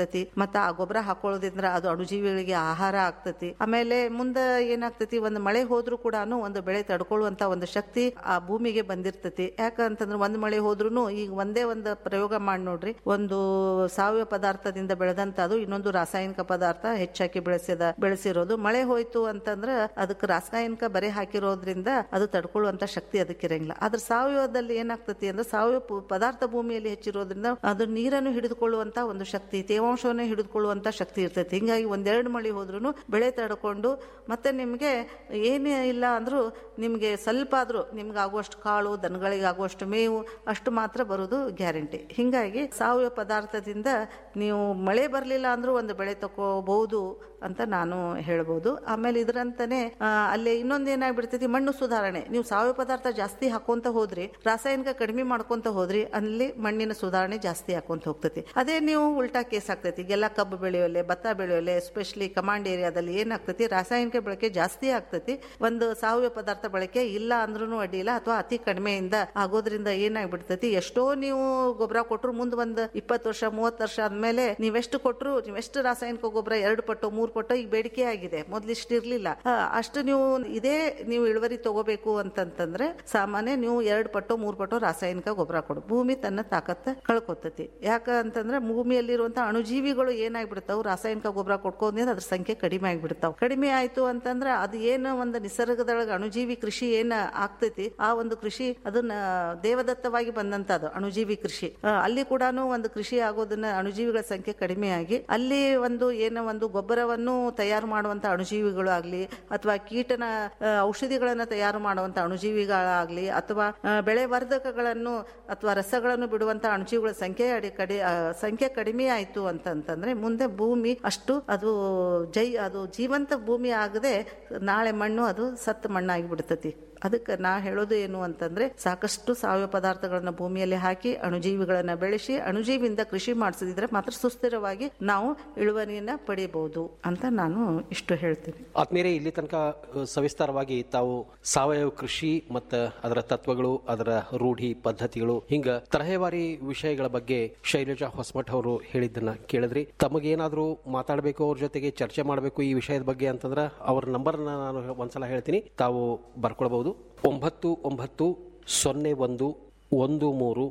ಇರ್ತತಿ ಮತ್ತ ಆ ಗೊಬ್ಬರ ಹಾಕೊಳ್ಳೋದ್ರಿಂದ ಅದು ಅಣುಜೀವಿಗಳಿಗೆ ಆಹಾರ ಆಗ್ತತಿ ಆಮೇಲೆ ಮುಂದ ಏನಾಗ್ತತಿ ಒಂದು ಮಳೆ ಹೋದ್ರೂ ಕೂಡ ಒಂದು ಬೆಳೆ ತಡ್ಕೊಳ್ಳುವಂತ ಒಂದು ಶಕ್ತಿ ಆ ಭೂಮಿಗೆ ಬಂದಿರ್ತತಿ ಯಾಕಂತಂದ್ರೆ ಒಂದ್ ಮಳೆ ಹೋದ್ರೂ ಈಗ ಒಂದೇ ಒಂದು ಪ್ರಯೋಗ ಮಾಡಿ ನೋಡ್ರಿ ಒಂದು ಸಾವಯವ ಪದಾರ್ಥದಿಂದ ಬೆಳೆದಂತದು ಇನ್ನೊಂದು ರಾಸಾಯನಿಕ ಪದಾರ್ಥ ಹೆಚ್ಚಾಕಿ ಬೆಳೆಸಿದ ಬೆಳೆಸಿರೋದು ಮಳೆ ಹೋಯ್ತು ಅಂತಂದ್ರೆ ಅದಕ್ಕೆ ರಾಸಾಯನಿಕ ಬರೆ ಹಾಕಿರೋದ್ರಿಂದ ಅದು ತಡ್ಕೊಳ್ಳುವಂತ ಶಕ್ತಿ ಅದಕ್ಕೆ ಇರಂಗಿಲ್ಲ ಆದ್ರೆ ಸಾವಯವದಲ್ಲಿ ಏನಾಗ್ತತಿ ಅಂದ್ರೆ ಸಾವಯವ ಪ- ಪದಾರ್ಥ ಭೂಮಿಯಲ್ಲಿ ಹೆಚ್ಚಿರೋದ್ರಿಂದ ಅದು ನೀರನ್ನು ಹಿಡಿದುಕೊಳ್ಳುವಂತ ಒಂದು ಶಕ್ತಿ ತೇವಾಂಶವನ್ನು ಹಿಡಿದುಕೊಳ್ಳುವಂತ ಶಕ್ತಿ ಇರ್ತೈತಿ ಹಿಂಗಾಗಿ ಒಂದೆರಡು ಮಳೆ ಹೋದ್ರೂ ಬೆಳೆ ತಡ್ಕೊಂಡು ಮತ್ತೆ ನಿಮ್ಗೆ ಏನೇ ಇಲ್ಲ ಅಂದ್ರೂ ನಿಮ್ಗೆ ಸ್ವಲ್ಪ ಆದ್ರೂ ನಿಮ್ಗೆ ಆಗುವಷ್ಟು ಕಾಳು ದನಗಳಿಗೆ ಆಗುವಷ್ಟು ಮೇವು ಅಷ್ಟು ಮಾತ್ರ ಬರೋದು ಗ್ಯಾರಂಟಿ ಹಿಂಗಾಗಿ ಸಾವಯವ ಪದಾರ್ಥದಿಂದ ನೀವು ಮಳೆ ಬರಲಿಲ್ಲ ಅಂದ್ರೂ ಒಂದು ಬೆಳೆ ತಗೋಬಹುದು ಅಂತ ನಾನು ಹೇಳ್ಬೋದು ಆಮೇಲೆ ಇದರಂತಾನೆ ಆ, ಅಲ್ಲಿ ಇನ್ನೊಂದು ಏನಾಗ್ಬಿಡ್ತೈತಿ ಮಣ್ಣು ಸುಧಾರಣೆ ನೀವು ಸಾವಯವ ಪದಾರ್ಥ ಜಾಸ್ತಿ ಹಾಕೊಂತ ಹೋದ್ರಿ ರಾಸಾಯನಿಕ ಕಡಿಮೆ ಮಾಡ್ಕೊಂತ ಹೋದ್ರಿ ಅಲ್ಲಿ ಮಣ್ಣಿನ ಸುಧಾರಣೆ ಜಾಸ್ತಿ ಹಾಕೊಂತ ಹೋಗ್ತೈತಿ ಅದೇ ನೀವು ಉಲ್ಟಾ ಕೇಸ್ ಆಗ್ತೈತಿ ಈಗೆಲ್ಲ ಕಬ್ಬು ಬೆಳೆಯೋಲೆ ಭತ್ತ ಬೆಳೆಯೋಲೆ ಎಸ್ಪೆಷಲಿ ಕಮಾಂಡ್ ಏರಿಯಾದಲ್ಲಿ ಏನಾಗ್ತೈತಿ ರಾಸಾಯನಿಕ ಬಳಕೆ ಜಾಸ್ತಿ ಆಗ್ತೈತಿ ಒಂದು ಸಾವಯವ ಪದಾರ್ಥ ಬಳಕೆ ಇಲ್ಲ ಅಂದ್ರೂ ಅಡ್ಡಿಲ್ಲ ಅಥವಾ ಅತಿ ಕಡಿಮೆಯಿಂದ ಆಗೋದ್ರಿಂದ ಏನಾಗ್ಬಿಡ್ತೈತಿ ಎಷ್ಟೋ ನೀವು ಗೊಬ್ಬರ ಕೊಟ್ರು ಮುಂದ್ ಒಂದ್ ಇಪ್ಪತ್ತು ವರ್ಷ ಮೂವತ್ತು ವರ್ಷ ಆದ್ಮೇಲೆ ನೀವೆಷ್ಟು ಕೊಟ್ರು ನೀವೆಷ್ಟು ರಾಸಾಯನಿಕ ಗೊಬ್ಬರ ಎರಡು ಪಟ್ಟು ಮೂರು ಪಟ್ಟು ಈಗ ಬೇಡಿಕೆ ಆಗಿದೆ ಮೊದ್ಲು ಇಷ್ಟು ಇರ್ಲಿಲ್ಲ ಆ, ಅಷ್ಟು ನೀವು ಇದೇ ನೀವು ಇಳುವರಿ ತಗೋಬೇಕು ಅಂತಂತಂದ್ರೆ ಸಾಮಾನ್ಯ ನೀವು ಎರಡು ಪಟ್ಟು ಮೂರು ಪಟ್ಟು ರಾಸಾಯನಿಕ ಗೊಬ್ಬರ ಕೊಡು ಭೂಮಿ ತನ್ನ ತಾಕತ್ತ ಕಳ್ಕೊತತಿ ಯಾಕ ಅಂತಂದ್ರೆ ಭೂಮಿಯಲ್ಲಿರುವಂತ ಅಣುಜೀವಿಗಳು ಏನಾಗ್ಬಿಡ್ತಾವ್ ರಾಸಾಯನಿಕ ಗೊಬ್ಬರ ಕೊಟ್ಕೊಂಡ್ರೆ ಅದ್ರ ಸಂಖ್ಯೆ ಕಡಿಮೆ ಆಗ್ಬಿಡ್ತಾವ್ ಕಡಿಮೆ ಆಯ್ತು ಅಂತಂದ್ರೆ ಅದು ಏನು ಒಂದು ನಿಸರ್ಗದೊಳಗೆ ಅಣುಜೀವಿ ಕೃಷಿ ಏನ ಆಗ್ತೈತಿ ಆ ಒಂದು ಕೃಷಿ ಅದನ್ನ ದೇವದತ್ತವಾಗಿ ಬಂದಂತದು ಅಣುಜೀವಿ ಕೃಷಿ ಆ, ಅಲ್ಲಿ ಕೂಡ ಒಂದು ಕೃಷಿ ಆಗೋದನ್ನ ಅಣುಜೀವಿಗಳ ಸಂಖ್ಯೆ ಕಡಿಮೆ ಆಗಿ ಅಲ್ಲಿ ಒಂದು ಏನೋ ಒಂದು ಗೊಬ್ಬರವನ್ನು ತಯಾರು ಮಾಡುವಂತ ಅಣುಜೀವಿಗಳು ಆಗ್ಲಿ ಅಥವಾ ಕೀಟನ ಆ, ಔಷಧಿಗಳನ್ನ ತಯಾರು ಮಾಡುವಂತ ಅಣುಜೀವಿಗಳಾಗ್ಲಿ ಅಥವಾ ಆ, ಬೆಳೆ ವರ್ಧಕಗಳನ್ನು ಅಥವಾ ರಸಗಳನ್ನು ಬಿಡುವಂತ ಅಣುಜೀವಿಗಳ ಸಂಖ್ಯೆ ಅಡಿ ಕಡಿ ಆ, ಸಂಖ್ಯೆ ಕಡಿಮೆ ಆಯ್ತು ಅಂತಂತಂದ್ರೆ ಮುಂದೆ ಭೂಮಿ ಅಷ್ಟು ಅದು ಜೈ ಅದು ಜೀವಂತ ಭೂಮಿ ಆಗದೆ ನಾಳೆ ಮಣ್ಣು ಅದು ಸತ್ತು ಮಣ್ಣಾಗಿ ಬಿಡ್ತತಿ ಅದಕ್ಕೆ ನಾ ಹೇಳೋದು ಏನು ಅಂತಂದ್ರೆ ಸಾಕಷ್ಟು ಸಾವಯವ ಪದಾರ್ಥಗಳನ್ನ ಭೂಮಿಯಲ್ಲಿ ಹಾಕಿ ಅಣುಜೀವಿಗಳನ್ನ ಬೆಳೆಸಿ ಅಣುಜೀವಿಯಿಂದ ಕೃಷಿ ಮಾಡಿಸಿದ್ರೆ ಮಾತ್ರ ಸುಸ್ಥಿರವಾಗಿ ನಾವು ಇಳುವರಿಯನ್ನ ಪಡಿಬಹುದು ಅಂತ ನಾನು ಇಷ್ಟು ಹೇಳ್ತೀನಿ ಆತ್ಮೀಯರೇ ಇಲ್ಲಿ ತನಕ ಅ, ಸವಿಸ್ತಾರವಾಗಿ ತಾವು ಸಾವಯವ ಕೃಷಿ ಮತ್ತು ಅದರ ತತ್ವಗಳು ಅದರ ರೂಢಿ ಪದ್ಧತಿಗಳು ಹಿಂಗ ತರಹೇವಾರಿ ವಿಷಯಗಳ ಬಗ್ಗೆ ಶೈಲಜಾ ಹೊಸಮಠ ಅವರು ಹೇಳಿದ್ದನ್ನ ಕೇಳಿದ್ರಿ ತಮಗೇನಾದ್ರೂ ಮಾತಾಡಬೇಕು ಅವ್ರ ಜೊತೆಗೆ ಚರ್ಚೆ ಮಾಡಬೇಕು ಈ ವಿಷಯದ ಬಗ್ಗೆ ಅಂತಂದ್ರೆ ಅವ್ರ ನಂಬರ್ನ ನಾನು ಒಂದ್ಸಲ ಹೇಳ್ತೀನಿ ತಾವು ಬರ್ಕೊಳ್ಬಹುದು ಒಂಬತ್ತು ಒಂಬತ್ತು ಸೊನ್ನೆ ಒಂದು ಒಂದು ಮೂರು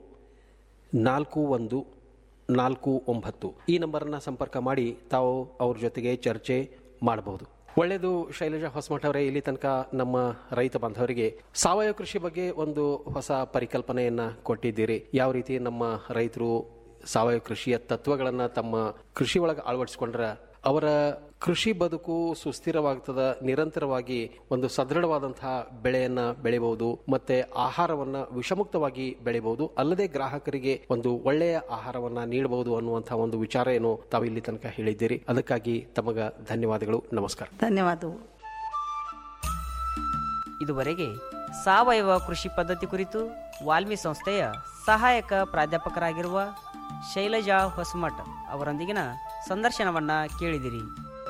ನಾಲ್ಕು ಒಂದು ನಾಲ್ಕು ಒಂಬತ್ತು ಈ ನಂಬರನ್ನು ಸಂಪರ್ಕ ಮಾಡಿ ತಾವು ಅವ್ರ ಜೊತೆಗೆ ಚರ್ಚೆ ಮಾಡಬಹುದು ಒಳ್ಳೆಯದು ಶೈಲಜಾ ಹೊಸಮಠ ಅವರೇ ಇಲ್ಲಿ ತನಕ ನಮ್ಮ ರೈತ ಬಾಂಧವರಿಗೆ ಸಾವಯವ ಕೃಷಿ ಬಗ್ಗೆ ಒಂದು ಹೊಸ ಪರಿಕಲ್ಪನೆಯನ್ನ ಕೊಟ್ಟಿದ್ದೀರಿ ಯಾವ ರೀತಿ ನಮ್ಮ ರೈತರು ಸಾವಯವ ಕೃಷಿಯ ತತ್ವಗಳನ್ನು ತಮ್ಮ ಕೃಷಿ ಒಳಗೆ ಅಳವಡಿಸ್ಕೊಂಡ್ರೆ ಅವರ ಕೃಷಿ ಬದುಕು ಸುಸ್ಥಿರವಾಗ್ತದ ನಿರಂತರವಾಗಿ ಒಂದು ಸದೃಢವಾದಂತಹ ಬೆಳೆಯನ್ನ ಬೆಳಿಬಹುದು ಮತ್ತೆ ಆಹಾರವನ್ನ ವಿಷಮುಕ್ತವಾಗಿ ಬೆಳಿಬಹುದು ಅಲ್ಲದೆ ಗ್ರಾಹಕರಿಗೆ ಒಂದು ಒಳ್ಳೆಯ ಆಹಾರವನ್ನ ನೀಡಬಹುದು ಅನ್ನುವಂತಹ ಒಂದು ವಿಚಾರ ಏನು ತಾವು ಇಲ್ಲಿ ತನಕ ಹೇಳಿದ್ದೀರಿ ಅದಕ್ಕಾಗಿ ತಮಗ ಧನ್ಯವಾದಗಳು ನಮಸ್ಕಾರ ಧನ್ಯವಾದಗಳು ಇದುವರೆಗೆ ಸಾವಯವ ಕೃಷಿ ಪದ್ಧತಿ ಕುರಿತು ವಾಲ್ಮಿ ಸಂಸ್ಥೆಯ ಸಹಾಯಕ ಪ್ರಾಧ್ಯಾಪಕರಾಗಿರುವ ಶೈಲಜಾ ಹೊಸಮಠ್ ಅವರೊಂದಿಗಿನ ಸಂದರ್ಶನವನ್ನ ಕೇಳಿದಿರಿ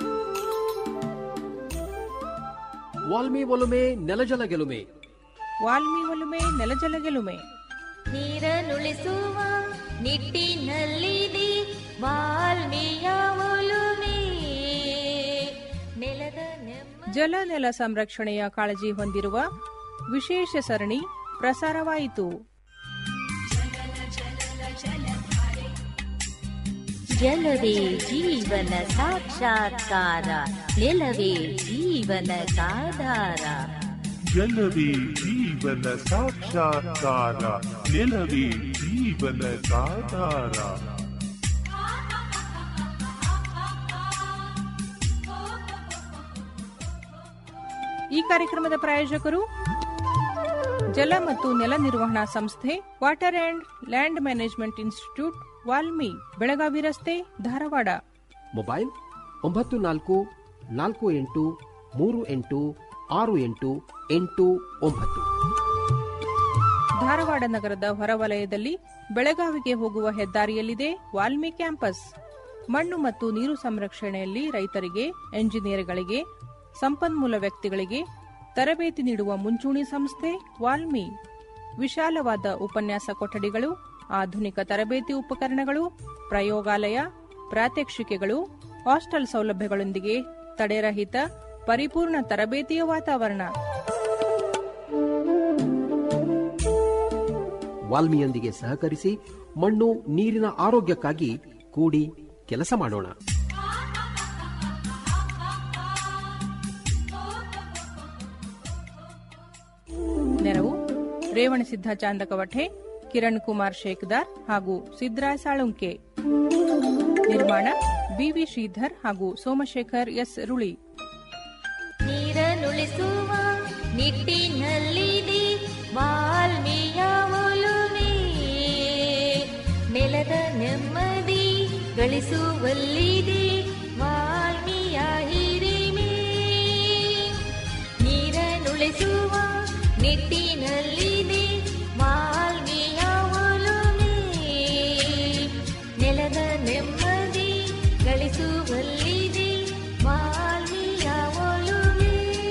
ವಾಲ್ಮಿ ಒಲುಮೆ ನೆಲಜಲ ಗೆಲುಮೆ ವಾಲ್ಮಿ ಒಲುಮೆ ನೆಲಜಲ ಗೆಲುಮೆ ನೀರನ್ನುಳಿಸುವ ನಿಟ್ಟಿನಲ್ಲಿದೆ ವಾಲ್ಮೀಯ ಒಲುಮೆ ನೆಲದ ನೆಮ್ಮ ಜಲ ನೆಲ ಸಂರಕ್ಷಣೆಯ ಕಾಳಜಿ ಹೊಂದಿರುವ ವಿಶೇಷ ಸರಣಿ ಪ್ರಸಾರವಾಯಿತು ಜಲವೇ ಜೀವನ ಸಾಕ್ಷಾತ್ಕಾರ ನೆಲವೇ ಜೀವನದಾಧಾರ ಜಲವೇ ಜೀವನ ಸಾಕ್ಷಾತ್ಕಾರ ನೆಲವೇ ಜೀವನದಾಧಾರ ಈ ಕಾರ್ಯಕ್ರಮದ ಪ್ರಾಯೋಜಕರು ಜಲ ಮತ್ತು ನೆಲ ನಿರ್ವಹಣಾ ಸಂಸ್ಥೆ water and land management institute WALMI Belagavi ರಸ್ತೆ ಧಾರವಾಡ ಮೊಬೈಲ್ ಒಂಬತ್ತು ನಾಲ್ಕು ನಾಲ್ಕು ಎಂಟು ಮೂರು ಎಂಟು ಆರು ಎಂಟು ಎಂಟು ಒಂಬತ್ತು ಧಾರವಾಡ ನಗರದ ಹೊರವಲಯದಲ್ಲಿ ಬೆಳಗಾವಿಗೆ ಹೋಗುವ ಹೆದ್ದಾರಿಯಲ್ಲಿದೆ ವಾಲ್ಮಿ ಕ್ಯಾಂಪಸ್ ಮಣ್ಣು ಮತ್ತು ನೀರು ಸಂರಕ್ಷಣೆಯಲ್ಲಿ ರೈತರಿಗೆ ಎಂಜಿನಿಯರ್ಗಳಿಗೆ ಸಂಪನ್ಮೂಲ ವ್ಯಕ್ತಿಗಳಿಗೆ ತರಬೇತಿ ನೀಡುವ ಮುಂಚೂಣಿ ಸಂಸ್ಥೆ ವಾಲ್ಮಿ ವಿಶಾಲವಾದ ಉಪನ್ಯಾಸ ಕೊಠಡಿಗಳು ಆಧುನಿಕ ತರಬೇತಿ ಉಪಕರಣಗಳು ಪ್ರಯೋಗಾಲಯ ಪ್ರಾತ್ಯಕ್ಷಿಕೆಗಳು ಹಾಸ್ಟೆಲ್ ಸೌಲಭ್ಯಗಳೊಂದಿಗೆ ತಡೆರಹಿತ ಪರಿಪೂರ್ಣ ತರಬೇತಿಯ ವಾತಾವರಣ ವಾಲ್ಮಿಯೊಂದಿಗೆ ಸಹಕರಿಸಿ ಮಣ್ಣು ನೀರಿನ ಆರೋಗ್ಯಕ್ಕಾಗಿ ಕೂಡಿ ಕೆಲಸ ಮಾಡೋಣ ನೆರವು ರೇವಣಸಿದ್ಧ ಚಾಂದಕವಠೆ ಕಿರಣ್ ಕುಮಾರ್ ಶೇಕ್ದಾರ್ ಹಾಗೂ ಸಿದ್ರಾಯ್ ಸಾಳುಂಕೆ ನಿರ್ಮಾಣ ಬಿವಿ ಶ್ರೀಧರ್ ಹಾಗೂ ಸೋಮಶೇಖರ್ ಎಸ್ ರುಳಿ ನೀರನ್ನುಳಿಸುವ ನಿಟ್ಟಿನಲ್ಲಿದೆ ವಾಲ್ಮೀಯ ಒಲುಮೆ ನೆಲದ ನೆಮ್ಮದಿ ಗಳಿಸುವಲ್ಲಿದೆ ವಾಲ್ಮೀಯ ಹಿರಿಮೆ ನೀರನ್ನುಳಿಸುವ ನಿಟ್ಟಿನಲ್ಲಿದೆ ವಾಲ್ಮೀಯ ಒಲುಮೆ ನೆಲದ ನೆಮ್ಮದಿ ಗಳಿಸುವಲ್ಲಿದೆ ವಾಲ್ಮೀಯ ಒಲುಮೆ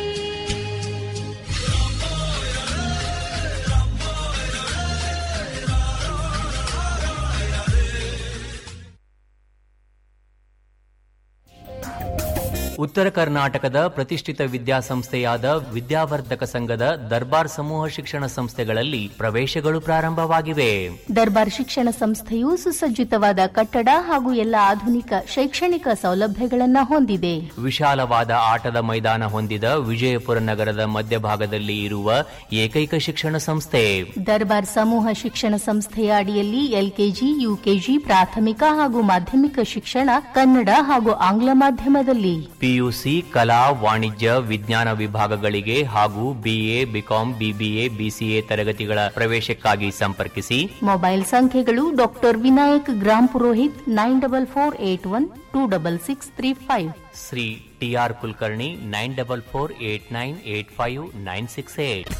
ಉತ್ತರ ಕರ್ನಾಟಕದ ಪ್ರತಿಷ್ಠಿತ ವಿದ್ಯಾಸಂಸ್ಥೆಯಾದ ವಿದ್ಯಾವರ್ಧಕ ಸಂಘದ ದರ್ಬಾರ್ ಸಮೂಹ ಶಿಕ್ಷಣ ಸಂಸ್ಥೆಗಳಲ್ಲಿ ಪ್ರವೇಶಗಳು ಪ್ರಾರಂಭವಾಗಿವೆ ದರ್ಬಾರ್ ಶಿಕ್ಷಣ ಸಂಸ್ಥೆಯು ಸುಸಜ್ಜಿತವಾದ ಕಟ್ಟಡ ಹಾಗೂ ಎಲ್ಲ ಆಧುನಿಕ ಶೈಕ್ಷಣಿಕ ಸೌಲಭ್ಯಗಳನ್ನು ಹೊಂದಿದೆ ವಿಶಾಲವಾದ ಆಟದ ಮೈದಾನ ಹೊಂದಿದ ವಿಜಯಪುರ ನಗರದ ಮಧ್ಯಭಾಗದಲ್ಲಿ ಇರುವ ಏಕೈಕ ಶಿಕ್ಷಣ ಸಂಸ್ಥೆ ದರ್ಬಾರ್ ಸಮೂಹ ಶಿಕ್ಷಣ ಸಂಸ್ಥೆಯ ಅಡಿಯಲ್ಲಿ ಎಲ್ಕೆಜಿ ಯುಕೆಜಿ ಪ್ರಾಥಮಿಕ ಹಾಗೂ ಮಾಧ್ಯಮಿಕ ಶಿಕ್ಷಣ ಕನ್ನಡ ಹಾಗೂ ಆಂಗ್ಲ ಮಾಧ್ಯಮದಲ್ಲಿ ಪಿಯುಸಿ ಕಲಾ ವಾಣಿಜ್ಯ ವಿಜ್ಞಾನ ವಿಭಾಗಗಳಿಗೆ ಹಾಗೂ ಬಿಎ ಬಿಕಾಂ ಬಿಬಿಎ ಬಿಸಿಎ ತರಗತಿಗಳ ಪ್ರವೇಶಕ್ಕಾಗಿ ಸಂಪರ್ಕಿಸಿ ಮೊಬೈಲ್ ಸಂಖ್ಯೆಗಳು doctor Vinayak Grampurohit nine double four eight one two double six three five Shri TR Kulkarni nine double four eight nine eight five nine six eight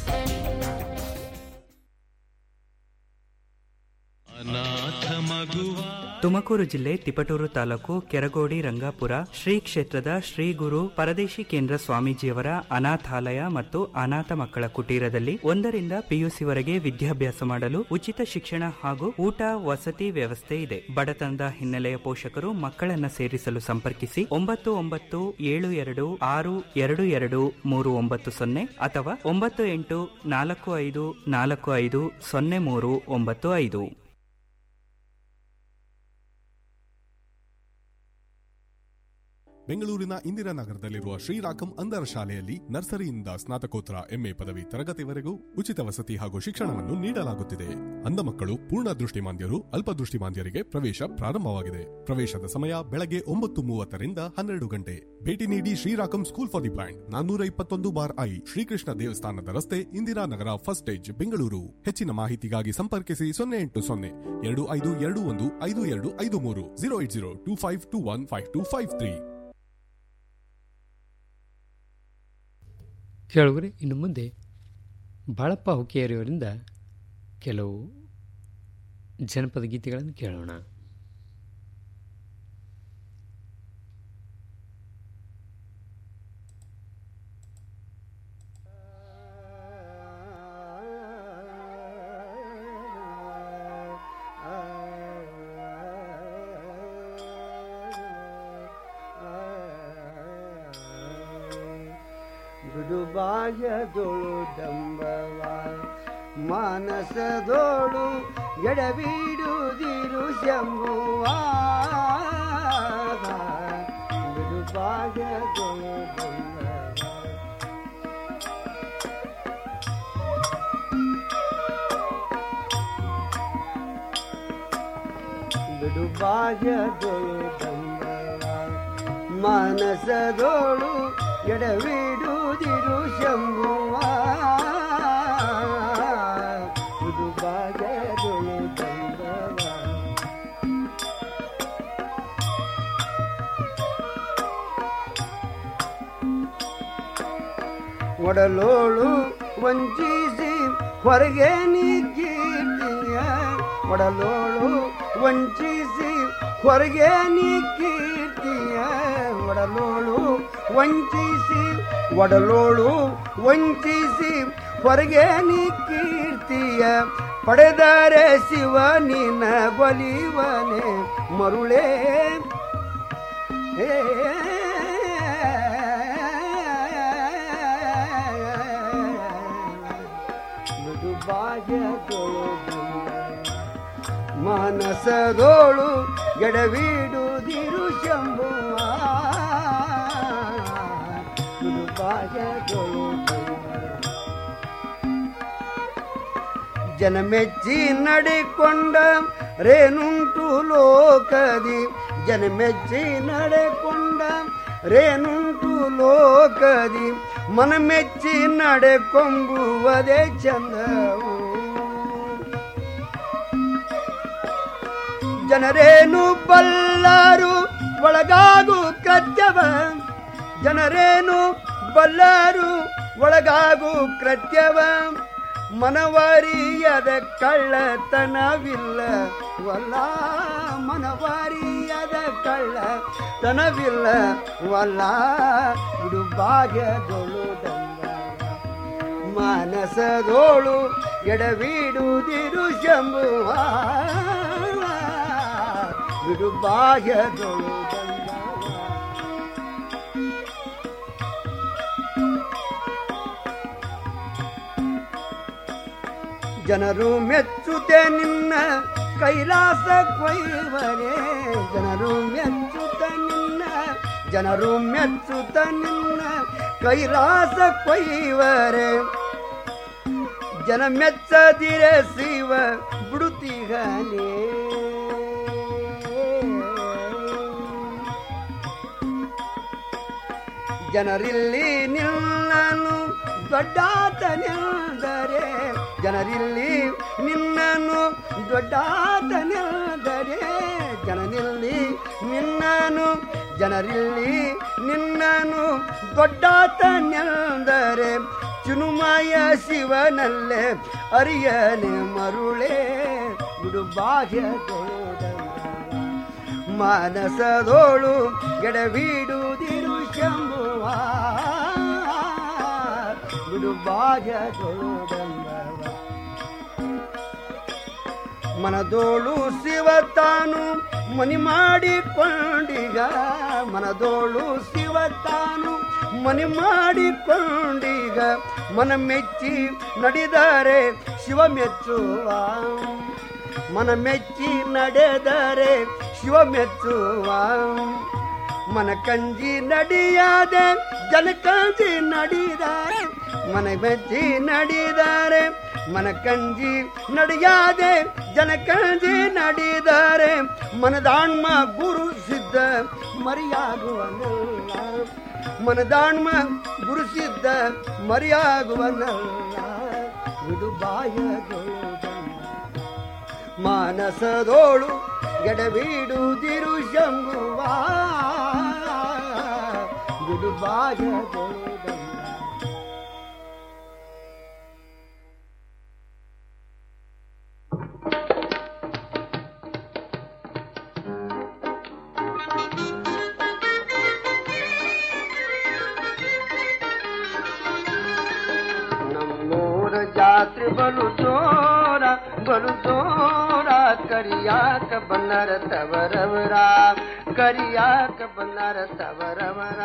Tumakuru ಜಿಲ್ಲೆ ತಿಪಟೂರು ತಾಲೂಕು ಕೆರಗೋಡಿ ರಂಗಾಪುರ ಶ್ರೀ ಕ್ಷೇತ್ರದ ಶ್ರೀ ಗುರು ಪರದೇಶಿ ಕೇಂದ್ರ ಸ್ವಾಮೀಜಿಯವರ ಅನಾಥಾಲಯ ಮತ್ತು ಅನಾಥ ಮಕ್ಕಳ ಕುಟೀರದಲ್ಲಿ ಒಂದರಿಂದ ಪಿಯುಸಿವರೆಗೆ ವಿದ್ಯಾಭ್ಯಾಸ ಮಾಡಲು ಉಚಿತ ಶಿಕ್ಷಣ ಹಾಗೂ ಊಟ ವಸತಿ ವ್ಯವಸ್ಥೆ ಇದೆ ಬಡತನದ ಹಿನ್ನೆಲೆಯ ಪೋಷಕರು ಮಕ್ಕಳನ್ನ ಸೇರಿಸಲು ಸಂಪರ್ಕಿಸಿ ಒಂಬತ್ತು ಒಂಬತ್ತು ಏಳು ಎರಡು ಆರು ಎರಡು ಎರಡು ಮೂರು ಒಂಬತ್ತು ಸೊನ್ನೆ ಅಥವಾ ಒಂಬತ್ತು ಎಂಟು ನಾಲ್ಕು ಐದು ನಾಲ್ಕು ಐದು ಸೊನ್ನೆ ಮೂರು ಒಂಬತ್ತು ಐದು ಬೆಂಗಳೂರಿನ ಇಂದಿರಾನಗರದಲ್ಲಿರುವ ಶ್ರೀರಾಕಂ ಅಂಧರ ಶಾಲೆಯಲ್ಲಿ ನರ್ಸರಿಯಿಂದ ಸ್ನಾತಕೋತ್ತರ ಎಂಎ ಪದವಿ ತರಗತಿವರೆಗೂ ಉಚಿತ ವಸತಿ ಹಾಗೂ ಶಿಕ್ಷಣವನ್ನು ನೀಡಲಾಗುತ್ತಿದೆ ಅಂಧ ಮಕ್ಕಳು ಪೂರ್ಣ ದೃಷ್ಟಿಮಾಂದ್ಯರು ಅಲ್ಪದೃಷ್ಟಿಮಾಂದ್ಯರಿಗೆ ಪ್ರವೇಶ ಪ್ರಾರಂಭವಾಗಿದೆ ಪ್ರವೇಶದ ಸಮಯ ಬೆಳಗ್ಗೆ ಒಂಬತ್ತು ಮೂವತ್ತರಿಂದ ಹನ್ನೆರಡು ಗಂಟೆ ಭೇಟಿ ನೀಡಿ ಶ್ರೀರಾಕಂ ಸ್ಕೂಲ್ ಫಾರ್ ದಿ ಬ್ಲೈಂಡ್ ನಾನ್ನೂರ ಇಪ್ಪತ್ತೊಂದು ಬಾರ್ ಐ ಶ್ರೀಕೃಷ್ಣ ದೇವಸ್ಥಾನದ ರಸ್ತೆ ಇಂದಿರಾನಗರ ಫಸ್ಟ್ ಸ್ಟೇಜ್ ಬೆಂಗಳೂರು ಹೆಚ್ಚಿನ ಮಾಹಿತಿಗಾಗಿ ಸಂಪರ್ಕಿಸಿ ಸೊನ್ನೆ ಎಂಟು ಸೊನ್ನೆ ಎರಡು ಐದು ಎರಡು ಒಂದು ಐದು ಎರಡು ಐದು ಮೂರು zero eight zero two five two one five two five three ಕೇಳುಗರೆ ಇನ್ನು ಮುಂದೆ ಬಾಳಪ್ಪ ಹುಕ್ಕೇರಿಯವರಿಂದ ಕೆಲವು ಜನಪದ ಗೀತೆಗಳನ್ನು ಕೇಳೋಣ ಗುಡುಬಾಯದೊಳು ದಂಬವ ಮಾನಸದೋಳು ಎಡಬಿಡುದಿರು ಶಂಭುವ ಗುಡುಬಾಯದೊಳು ದಂಬವ ಬಿಡುಬಾಯದೊಳು ದಂಬವ ಮಾನಸದೋಳು ಎಡವಿಡುವುದಿರು ಶಂಭುವ ಬಿಡುಬಾಯದೊಳು ದಂಬವ ಒಡಲೋಳು ವಂಚಿಸಿ ಹೊರಗೆ ನೀ ಕೀರ್ತಿಯ ಒಡಲೋಳು ವಂಚಿಸಿ ಹೊರಗೆ ನೀ ಕೀರ್ತಿಯ ಒಡಲೋಳು ವಂಚಿಸಿ ಒಡಲೋಳು ವಂಚಿಸಿ ಹೊರಗೆ ನೀ ಕೀರ್ತಿಯ ಪಡೆದರೆ ಶಿವ ನಿನ್ನ ಬಲಿವನೆ ಮರುಳೇ ಮಾನಸದೋಳು ಎಡವಿಡುದಿರು ಶಂಭುವ ಮೃದುಪಾಯದೋಳು ಜನಮೆಚ್ಚಿ ನಡೆಕೊಂಡ ರೇನುಂಟು ಲೋಕದಿ ಜನಮೆಚ್ಚಿ ನಡೆಕೊಂಡ ರೇನುಂಟು ಲೋಕದಿ ಮನಮೆಚ್ಚಿ ನಡೆಕೊಂಬುವುದೇ ಚಂದವು ಜನರೇನು ಬಲ್ಲರು ಒಳಗಾಗು ಕೃತ್ಯವ ಜನರೇನು ಬಲ್ಲರು ಒಳಗಾಗು ಕೃತ್ಯವ ಮನವರಿಯದ ಕಳ್ಳತನವಿಲ್ಲ ವಲ್ಲ ಮನವರಿಯದ ಕಳ್ಳತನವಿಲ್ಲ ವಲ್ಲ ಇದು ಭಾಗ್ಯದೊಳು ಮಾನಸದೋಳು ಎಡವಿಡುದಿರು ಶಂಭುವ ಬಿಡು ಬಾಹ್ಯದೊಳು ಜನರು ಮೆಚ್ಚುತ್ತೆ ನಿನ್ನ ಕೈಲಾಸ ಕೊಯ್ವರೆ ಜನರು ಮೆಚ್ಚುತ್ತ ನಿನ್ನ ಜನರು ಮೆಚ್ಚುತ್ತ ನಿನ್ನ ಕೈಲಾಸ ಕೊಯ್ವರೆ ಜನ ಮೆಚ್ಚದಿರೆ ಶಿವ ಬಿಡುತ್ತೀಗನೇ ಜನರಿಲ್ಲಿ ನಿನ್ನನು ದೊಡ್ಡಾತನೆಂದರೆ ಜನರಿಲ್ಲಿ ನಿನ್ನನು ದೊಡ್ಡಾತನೆಂದರೆ ಜನರಿಲ್ಲಿ ನಿನ್ನನು ಜನರಿಲ್ಲಿ ನಿನ್ನನು ದೊಡ್ಡಾತನೆಂದರೆ ಚುನುಮಾಯ ಶಿವನಲ್ಲೇ ಅರಿಯನೆ ಮರುಳೇ ಬಿಡು ಬಾಹ್ಯದೋಡ ಮಾನಸದೋಳು ಎಡವಿಡುದಿರು ಶಂಭುವ ಬಿಡು ಬಾಹ್ಯದೋಡಂಬವ ಮನದೋಳು ಶಿವ ತಾನು ಮನಿ ಮಾಡಿಕೊಂಡೀಗ ಮನದೋಳು ಶಿವ ತಾನು ಮನಿ ಮಾಡಿಕೊಂಡೀಗ ಮನ ಮೆಚ್ಚಿ ನಡೆದರೆ ಶಿವ ಮೆಚ್ಚುವ ಮನ ಮೆಚ್ಚಿ ನಡೆದರೆ ಶಿವ ಮೆಚ್ಚುವ ಮನ ಕಂಜಿ ನಡಿಯಾದೆ ಜನ ಕಂಜಿ ನಡಿದಾರೆ ಮನ ಮೆಚ್ಚಿ ನಡಿದಾರೆ ಮನ ಕಂಜಿ ನಡಿಯಾದೆ ಜನ ಕಂಜಿ ನಡಿದಾರೆ ಮನದಾಣ್ಮ ಗುರು ಸಿದ್ಧ ಮರಿಯಾಗುವನಲ್ಲ ಮನದಾಣ್ಮ ಗುರು ಸಿದ್ಧ ಮರಿಯಾಗುವನಲ್ಲ ಬಿಡು ಬಾಯಗಳು ಮಾನಸದೋಳು ಎಡವಿಡುದಿರು ಶಂಭುವ ಬಿಡು ಬಾಯಗಳು ನಮ್ಮೂರ ಜಾತ್ರೆ ಬಲು ಜೋರ ಬಲು ಜೋರ ಕರಿಯಾಕ ಬನ್ನರ ತವರವರ ಕರಿಯಾಕ ಬನ್ನರ ತವರವರ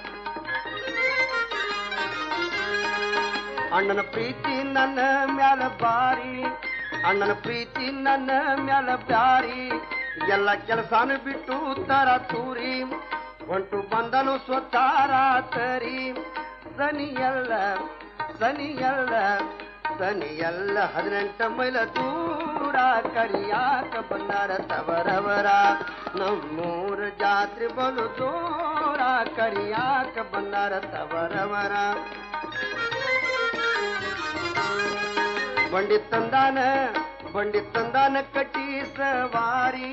ಅಣ್ಣನ ಪ್ರೀತಿ ನನ್ನ ಮ್ಯಾಲ ಬಾರಿ ಅಣ್ಣನ ಪ್ರೀತಿ ನನ್ನ ಮ್ಯಾಲ ಬ್ಯಾರಿ ಎಲ್ಲ ಕೆಲಸಾನ ಬಿಟ್ಟು ತರ ತೂರಿ ಹೊಂಟು ಬಂದನು ಸ್ವಚಾರ ತರಿ ಸನಿಯಲ್ಲ ಸನಿಯಲ್ಲ ಸನಿಯಲ್ಲ ಹದಿನೆಂಟ ಮೈಲ ದೂರ ಕರಿಯಾಕ ಬಂದಾರ ತವರವರ ನಮ್ಮೂರ ಜಾತ್ರೆ ಬಲು ದೂರ ಕರಿಯಾಕ ಬಂದಾರ ತವರವರ ಬಂಡಿ ತಂದಾನ ಬಂಡಿ ತಂದಾನ ಕಟ್ಟಿ ಸವಾರಿ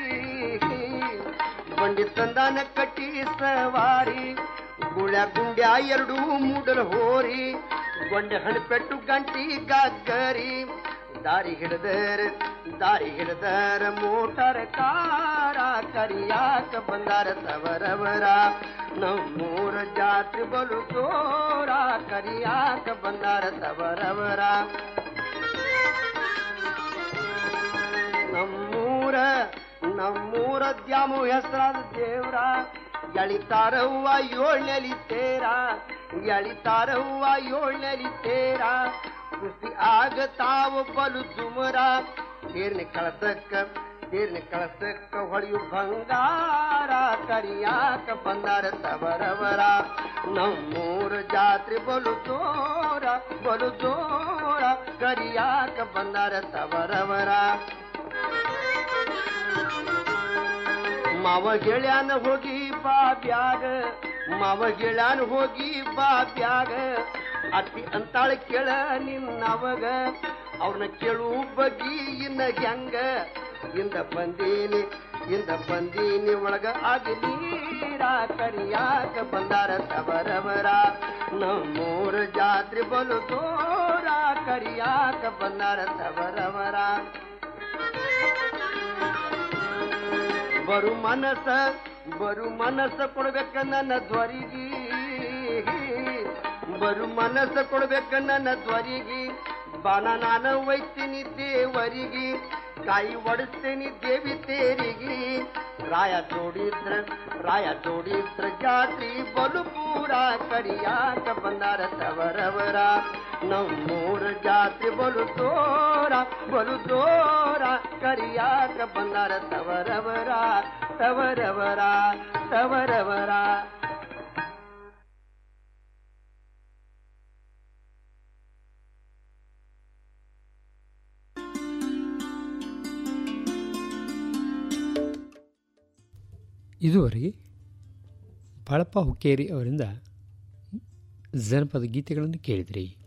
ಬಂಡಿ ತಂದಾನ ಕಟ್ಟಿ ಸವಾರಿ ಗುಳ್ಯ ಗುಂಡ್ಯ ಎರಡು ಮೂಡಲ್ ಹೋರಿ ಗೊಂಡೆ ಹಣಪೆಟ್ಟು ಗಂಟಿ ಗಗ್ಗರಿ ದಾರಿ ಹಿಡದರ ದಾರಿ ಹಿಡದರ ಮೋಟರ್ ಕಾರ ಕರಿಯಾಕ ಬಂದಾರ ತವರವರ ನಮ್ಮೂರ ಜಾತ್ರೆ ಬಲು ಜೋರ ಕರಿಯಾಕ ಬಂದಾರ ತವರವರ ನಮ್ಮೂರ ನಮ್ಮೂರ ದ್ಯಾಮು ಹೆಸರಾದ ದೇವ್ರ ಎಳಿತಾರವ್ವ ಏಳ್ನೆಲಿ ತೇರ ಎಳಿತಾರವ್ವ ಏಳ್ನೆಲಿ ತೇರ ಕುಸ್ತಿ ಆಗತಾವ ಬಲು ದುಮರ ತೇರ್ನ ಕಳಸಕ್ಕ ತೇರ್ನ ಕಳಸಕ್ಕ ಹೊಳೆಯು ಬಂಗಾರ ಕರಿಯಾಕ ಬಂದಾರ ತವರವರ ನಮ್ಮೂರ ಜಾತ್ರೆ ಬಲು ಜೋರ ಬಲು ಜೋರ ಕರಿಯಾಕ ಬಂದಾರ ತವರವರ ಮಾವ ಗೆಳ್ಯಾನ ಹೋಗಿ ಬಾ ಬ್ಯಾಗ ಮಾವ ಗೆಳ್ಯಾನ ಹೋಗಿ ಬಾ ಬ್ಯಾಗ ಅತ್ತಿ ಅಂತಾಳ ಕೇಳ ನಿನ್ನವಗ ಅವ್ರನ್ನ ಕೇಳು ಬಗ್ಗಿ ಇನ್ನ ಹೆಂಗ ಇಂದ ಬಂದೀನಿ ಇಂದ ಬಂದೀನಿ ಒಳಗ ಆಗಿ ನೀರ ಕರಿಯಾಕ ಬಂದಾರ ತವರವರ ನಮ್ಮೂರ ಜಾತ್ರೆ ಬಲು ದೂರ ಕರಿಯಾಕ ಬಂದಾರ ತವರವರ ಬರು ಮನಸ ಬರು ಮನಸ್ಸ ಕೊಡ್ಬೇಕ ನನ್ನ ಧ್ವರಿಗೆ ಬರು ಮನಸ್ಸ ಕೊಡ್ಬೇಕ ನನ್ನ ಧ್ವರಿಗೆ ಬಾನ ನಾನು ಒಯ್ತೀನಿ ದೇವರಿಗೆ ಕಾಯಿ ಒಡಿಸ್ತೀನಿ ದೇವಿ ತೇರಿಗೆ ರಾಯ ಜೋಡಿದ್ರ ರಾಯ ಜೋಡಿದ್ರ ಜಾತ್ರಿ ಬಲು ಪೂರ ಕರಿಯಾಕ ಬಂದಾರ ತವರವರ ನಮ್ಮೂರ ಜಾತ್ರೆ ಬಲು ತೋರ ಬಲು ತೋರ ಕರಿಯಾಕ ಬಂದಾರ ತವರವರ ತವರವರ ತವರವರ ಇದುವರೆಗೆ ಬಾಳಪ್ಪ ಹುಕ್ಕೇರಿ ಅವರಿಂದ ಜನಪದ ಗೀತೆಗಳನ್ನು ಕೇಳಿದ್ರಿ